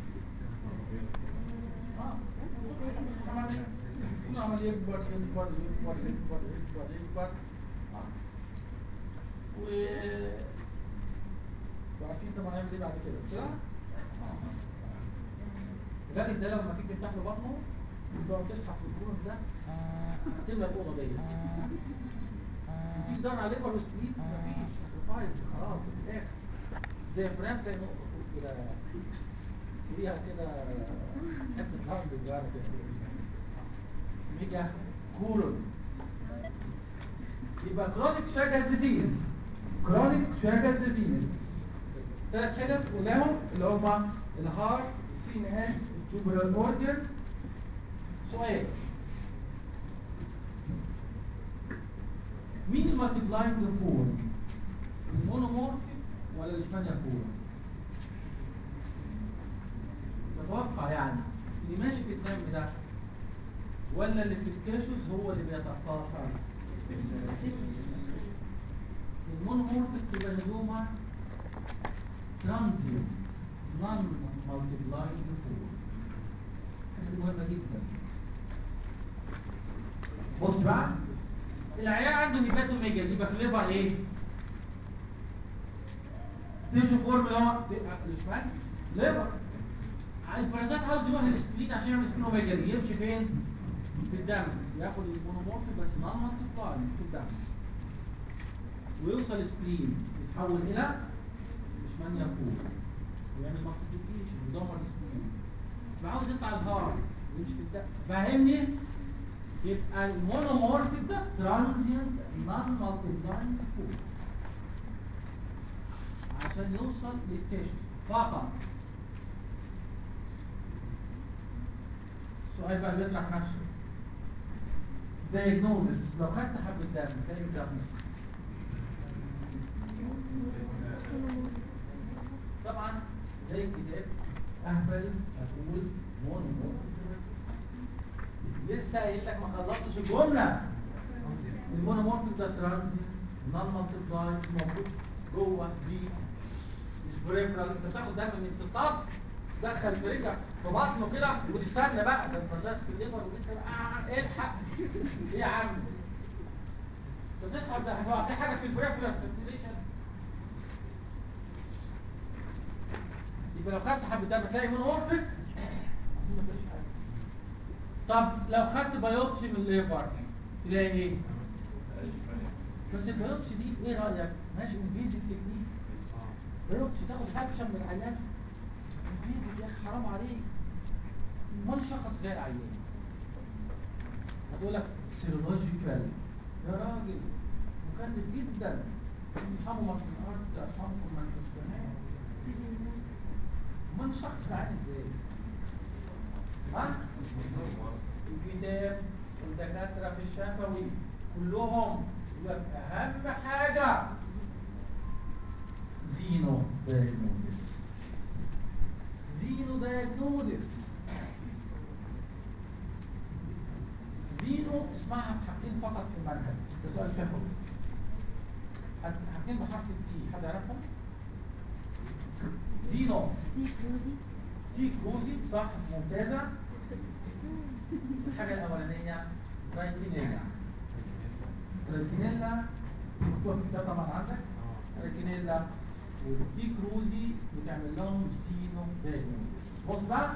اه عمال كل عمال يكبر يكبر يكبر يكبر يكبر يكبر اه و وعارفين طبعا هيعمل ايه بعد كده مش كده؟ الراجل ده لما تيجي تفتح له بطنه تقعد تسحب في الكون ده هتملى الاوضه دي تيجي تدور على ليبر وسبليت مفيش فايز خلاص في الاخر ديافرام تلاقي نقطه فوق كده فيها كده حته لحم صغيره كده ميجا كولون يبقى كرونيك شاجر ديزيز كرونيك شاجر ديزيز ثلاث حتت قلناهم اللي هم الهارت السي ان اس التوبولار اورجنز سؤال مين المالتيبلاينج فورم المونومورفيك ولا الاشمانيا فورم تتوقع يعني اللي ماشي في الدم ده ولا اللي في الكاشوس هو اللي بيتقاصر المونومورفيك تبانيوما ترانزيت نون مالتيبلاينج فورم حاجه مهمه جدا بص بقى العيان عنده هيباتوميجا يبقى في الليفر ايه تيشو فورم اللي هو الاشمال ليفر البرازات عاوز يروح للسبلين عشان يعمل سبلينوميجالي يمشي فين في الدم ياخد المونومورفيك بس نون مالتيبلاينج في الدم ويوصل سبلين يتحول الى اشمانيا فور ويعمل مالتيبليكيشن ويدمر السبلين فعاوز يطلع الهارت ويمشي في الدم فاهمني يبقى المونومورفيك ده ترانزيانت نون مالتيبلاينج فور عشان يوصل للتيشو فقط السؤال بقى بيطرح نفسه دايجنوزس لو خدت حبة دم تلاقي الدم طبعا زي الكتاب اهبل اقول مونومورفيك لسه قايل لك ما خلصتش الجمله المونومورفيك ده ترانزيت نون مالتيبلاي موجود جوه دي مش بريفرال انت بتاخد دم من تصطاد دخل في رجلك في بطنه كده وتستنى بقى ده انت في الليفر ولسه بقى آه الحق ايه يا عم انت بتسحب ده هو في حاجه في البريفرال سيركيليشن يبقى لو خدت حبه دم تلاقي مونومورفيك ما تلاقيش حاجه طب لو خدت بايوبسي من الليفر تلاقي ايه بس البيوبسي دي ايه رايك ماشي انفيزيف تكنيك بيوبسي تاخد حبشه من العيان انفيزيف يا اخي حرام عليك امال شخص زي العيان هتقول لك سيرولوجيكال يا راجل مكلف جدا ارحموا من في الارض ارحمكم من في السماء امال شخص عامل ازاي ها الكتاب والدكاتره في الشفوي كلهم يقول لك اهم حاجه زينو دايجنوزس زينو دايجنوزس زينو اسمعها في حاجتين فقط في المنهج ده سؤال شفوي حاجتين بحرف التي حد يعرفهم زينو تي كروزي صح ممتازه الحاجه الاولانيه رايتينيه مكتوبه في الكتاب طبعا عندك الكنيلا والدي كروزي بتعمل لهم سينو دايجنوستس بص بقى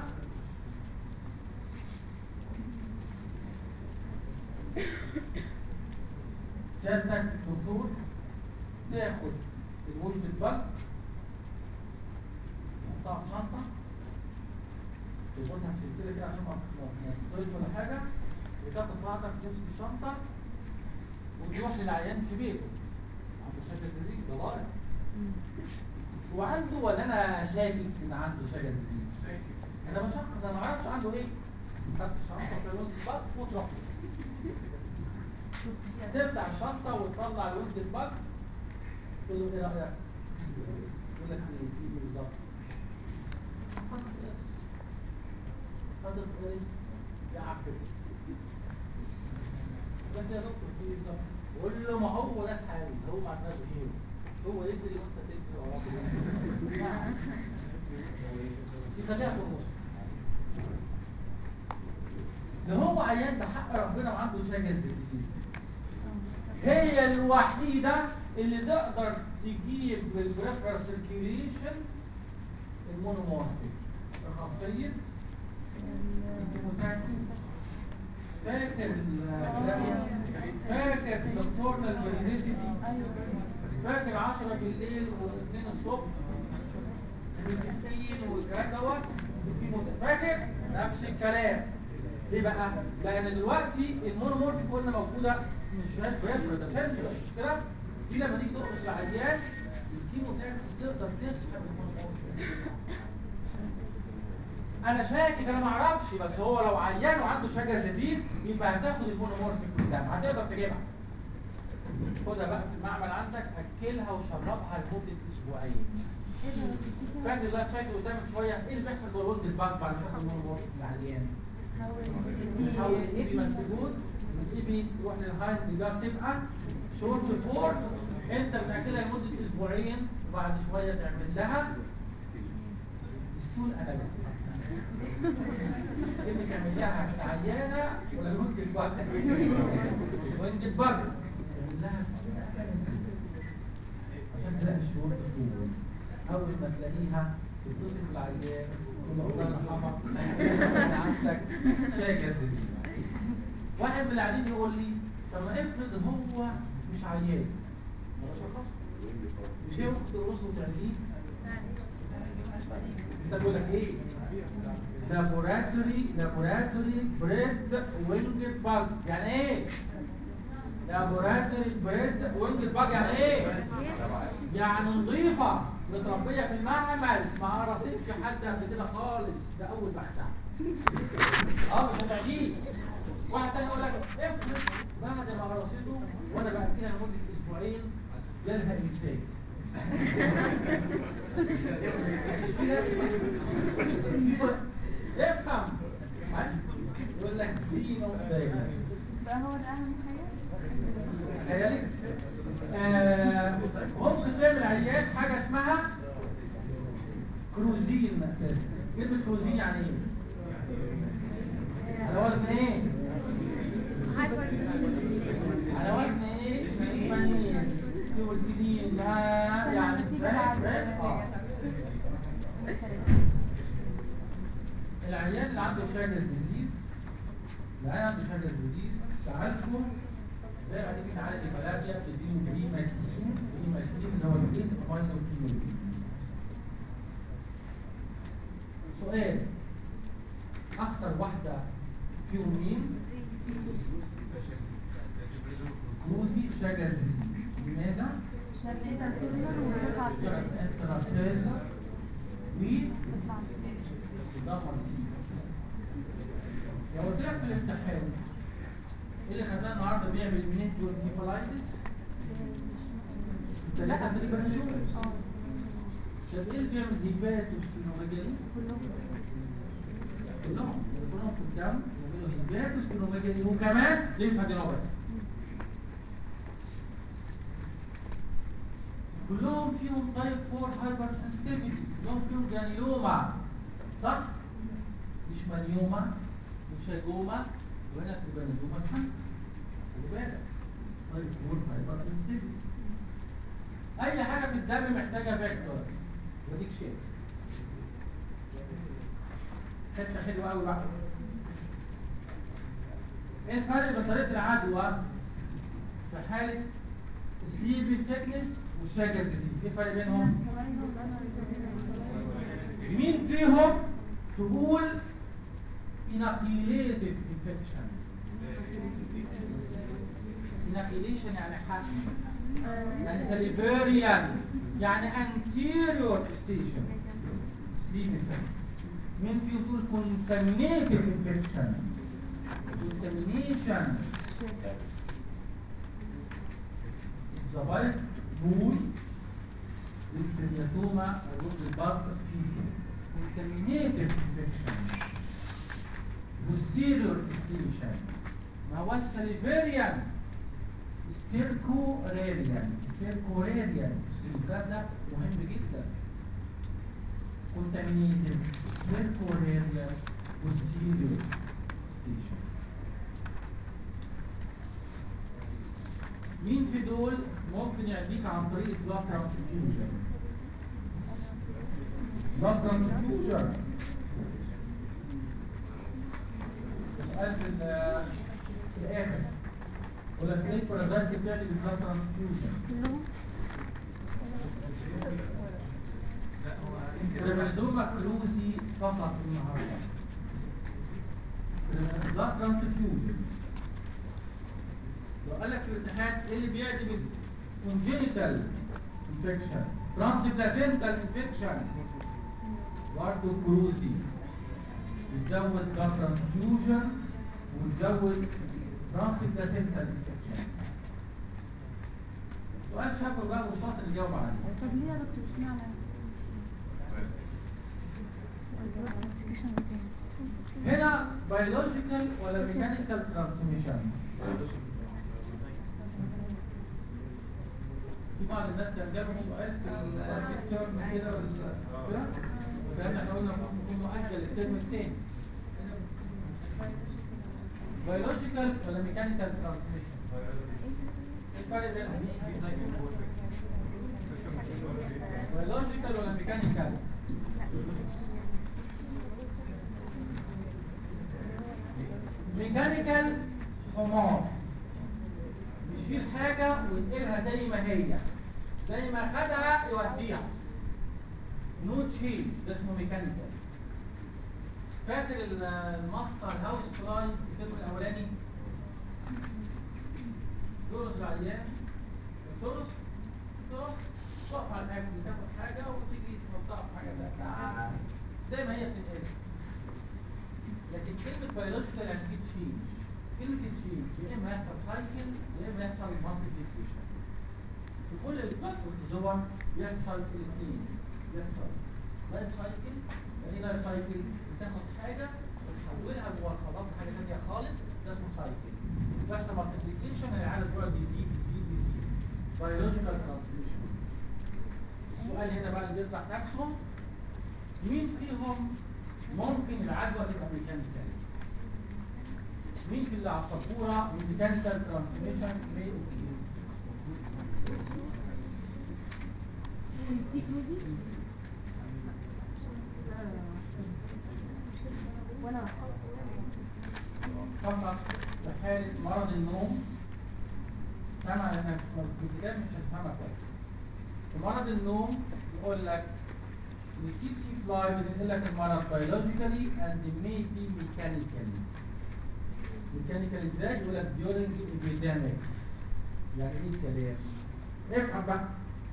سيادتك دكتور تاخد الولد البلد تحطها في شنطة تربطها في سلسلة كده عشان ما ما تطيرش ولا حاجة وتاخد بعضك تمسك الشنطة وتروح للعيان في بيته عنده شجر زريق ده ضايع هو عنده ولا انا شاكك ان عنده شجر زريق؟ انا بشخص انا ما اعرفش عنده ايه خدت الشنطة في الولد البلد وتروح له. تفتح الشنطة وتطلع الولد البلد تقول له ايه رأيك؟ يقول لك ايه في ايه بالظبط؟ حاطط ارس حاطط ارس يعكس يقول لك يا دكتور في ايه بالظبط؟ قول له ما هو ده الحال هو ما عندناش غيره هو يجري وانت تجري وراه نعم. يخليها في النص لو هو عيان بحق ربنا وعنده شجر ديزيز هي الوحيدة اللي تقدر تجيب بالبريفرال سيركيوليشن المونومورفيك بخاصية الكيموتاكسيس فاكر ال- فاكر دكتورنا البرينيسيتي فاكر 10 بالليل و2 الصبح والكافيين والكلام دوت والكيموت- فاكر نفس الكلام ليه بقى؟ لأن دلوقتي المونومورفيك قلنا موجودة مش بس بريفرال ده سنترال مش كده؟ دي لما تيجي تقرص العيان الكيموتاكسيس تقدر تسحب المونومورفيك انا شاكك انا ما اعرفش بس هو لو عيان وعنده شجر جديد يبقى هتاخد المونومورفيك من الدم هتقدر تجيبها خدها بقى في المعمل عندك اكلها وشربها لمده اسبوعين فاكر اللي شايفه قدامك شويه ايه اللي بيحصل جوه الولد البنك بعد ما تاخد المونومورفيك من العيان بتحول الايبي مسجون والايبي تروح للهايند ده تبقى شورت فور انت بتاكلها لمده اسبوعين وبعد شويه تعمل لها ستول اناليسيس ايه بتعمل لها العيانه ولا الوينج البر الوينج البر تعمل لها ستول اناليسيس عشان تلاقي الشعور بطول اول ما تلاقيها تتصل بالعيان تقول له الله يرحمك انا عندك شاكر ديزيز واحد من اللي قاعدين يقول لي طب ما افرض هو مش عيان ما شخص مش هي ممكن تقرصه وتعمليه انت بيقول لك ايه لابوراتوري لابوراتوري بريد وينج باج يعني ايه لابوراتوري بريد وينج باج يعني ايه يعني نظيفة متربية في المعمل ما قرصتش حد قبل كده خالص ده اول بختها اه مش هتعديه واحد تاني يقول لك افرض بعد ما قرصته وانا باكلها لمده اسبوعين جالها امساك في ناس افهم يقول لك زينو دايجنوستس بقى هو ده اهم حاجه تخيلي آه، ممكن تعمل عيان حاجه اسمها كروزين تيست كلمه كروزين يعني ايه على وزن ايه هايبر على وزن ايه اسمانيين تولكدين آه، يعني فاهم فاهم اه العيان اللي عنده شاجر ديزيز العيان عنده شاجر ديزيز تعالجه زي ما تيجي نعالج الملاريا بنديله بريماتين بريماتين اللي هو البيت امينو كيموتين سؤال اخطر واحده فيهم مين؟ كروزي شاجر ديزيز لماذا؟ عشان انت بتظهر وتطلع انتراسيلر تطلع ودمر السيكس لو قلت لك في الامتحان ايه اللي خلاه النهارده بيعمل منيتو انكيفالايتس ثلاثة تريبانيزوم اه طب ايه اللي بيعمل هيباتو سبينوميجالي؟ كلهم كلهم كلهم في الدم يعملوا هيباتو سبينوميجالي وكمان ليمفادينوباثي كلهم فيهم تايب 4 هايبر سنسيتيفيتي كلهم فيهم جانيوما صح؟ مش مانيوما مش هيجوما وهنا تريبانيزوما مش هايبر. خلي بالك تايب 4 هايبر سنسيتيفيتي الدم محتاجه فيكتور وديك شيء حته حلوه قوي بقى ايه الفرق بين طريقه العدوى في حاله سليبنج سيكنس والشاجر ديزيز ايه الفرق بينهم مين فيهم تقول inoculative infection inoculation يعني حقن يعني سليفيريان يعني anterior station sleeping sickness مين فيه تقول contaminated infection contamination the white mood الكرياتوما او البلد feces contaminated infection posterior station ما هو السليفيريان ستيركوريريان ستيركوريريان الكلام ده مهم جدا contaminated ستيركوريريان posterior station مين في دول ممكن يعديك عن طريق بلاد ترانسفيوجن بلاد ترانسفيوجن سؤال في ال- في الاخر ولا في ايه البارازايت بتاعتي بالبلاد ترانسفيوجن كلهم ريمازوما كروزي فقط النهارده بلاد ترانسفيوجن لو قال لك في الامتحان ايه اللي بيعدي بالكونجينيتال انفكشن ترانسبلاسنتال انفكشن برضه كروزي بتزود بلاد ترانسفيوجن وتزود ترانسبلاسنتال انفكشن سؤال شافه بقى والشاطر اللي جاوب عليه طب ليه يا دكتور اشمعنى الكلاسيفيكيشن بتاعي هنا بيولوجيكال ولا ميكانيكال ترانسميشن في بعض الناس كان جابهم سؤال في الميد تيرم كده ولا كده وكان احنا قلنا المفروض نكون مؤجل الترم الثاني بيولوجيكال ولا ميكانيكال ترانسميشن ايه الفرق بينهم بيولوجيكال ولا ميكانيكال ميكانيكال حمار يشيل حاجة وينقلها زي ما هي زي ما خدها يوديها نو تشينج ده اسمه ميكانيكال فاكر ال- الماستر هاوس فلاي في الترم الاولاني ترقص العيان ترقص ترقص تقف على الاكل تاخد حاجه وتيجي تحطها في حاجه ثانيه زي ما هي بتنقلها لكن كلمة بيولوجيكال يعني في تشينج كلمة تشينج يا إما يحصل سايكل يا إما يحصل مالتيبليكيشن في كل البلاد والزور يحصل الاثنين يحصل لايف سايكل يعني ايه لايف سايكل؟ بتاخد حاجة وتحولها جوه الخلاط لحاجة ثانية خالص ده اسمه سايكل يحصل مالتيبليكيشن العدد بيقعد يزيد يزيد يزيد بيولوجيكال ترانسميشن السؤال هنا بقى اللي بيطرح نفسه مين فيهم ممكن العدوى تبقى ميكانيكال مين في اللي على السبوره ميكانيكال ترانسميشن مي اوكي دي كروزي وانا فقط في حاله مرض النوم سامع انك في الكتاب مش هتفهمها كويس في مرض النوم يقول لك السي سي فلاي بتنقل لك المرض biologically and maybe mechanically ميكانيكال ازاي يقول لك during epidemics يعني ايه الكلام افهم بقى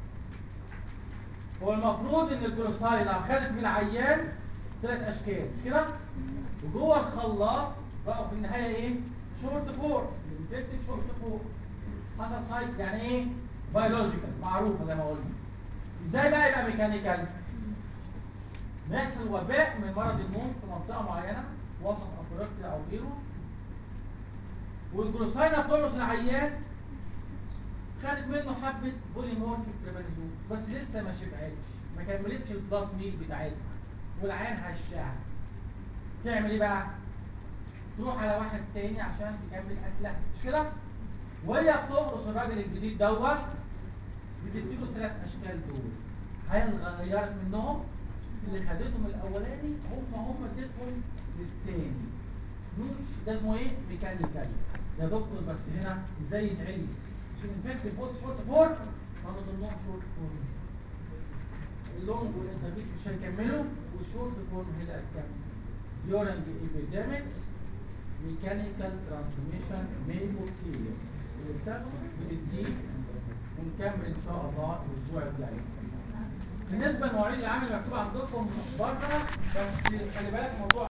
هو المفروض ان الجلوسايد لو خدت من العيان ثلاث اشكال مش كده وجوه الخلاط بقوا في النهايه ايه شورت فور الانفكتيف شورت فور حصل سايت يعني ايه بيولوجيكال معروفه زي ما قلنا ازاي بقى يبقى ميكانيكال بيحصل وباء من مرض النوم في منطقه معينه وسط افريقيا او غيره والجلوسايدا بتورث العيان خدت منه حبه بوليمورفيك تريبانيزول بس لسه ما شبعتش ما كملتش البلاد ميل بتاعتها والعيان هشها تعمل ايه بقى تروح على واحد تاني عشان تكمل اكلها مش كده وهي بتقرص الراجل الجديد دوت بتديله الثلاث اشكال دول هل غيرت منهم اللي خدتهم الاولاني هم هم اديتهم للتاني نوتش ده اسمه ايه ميكانيكال يا دكتور بس هنا ازاي يتعمل مش الانفكتيف فوت شورت فور ما من ضمنهم شورت فور اللونج والانترميت مش هيكملوا والشورت فورم هي اللي هتكمل during epidemics mechanical transmission may occur اللي بتاخده بتديه ونكمل ان شاء الله الاسبوع الجاي بالنسبه لمواعيد العمل مكتوب عندكم بره بس خلي بالك موضوع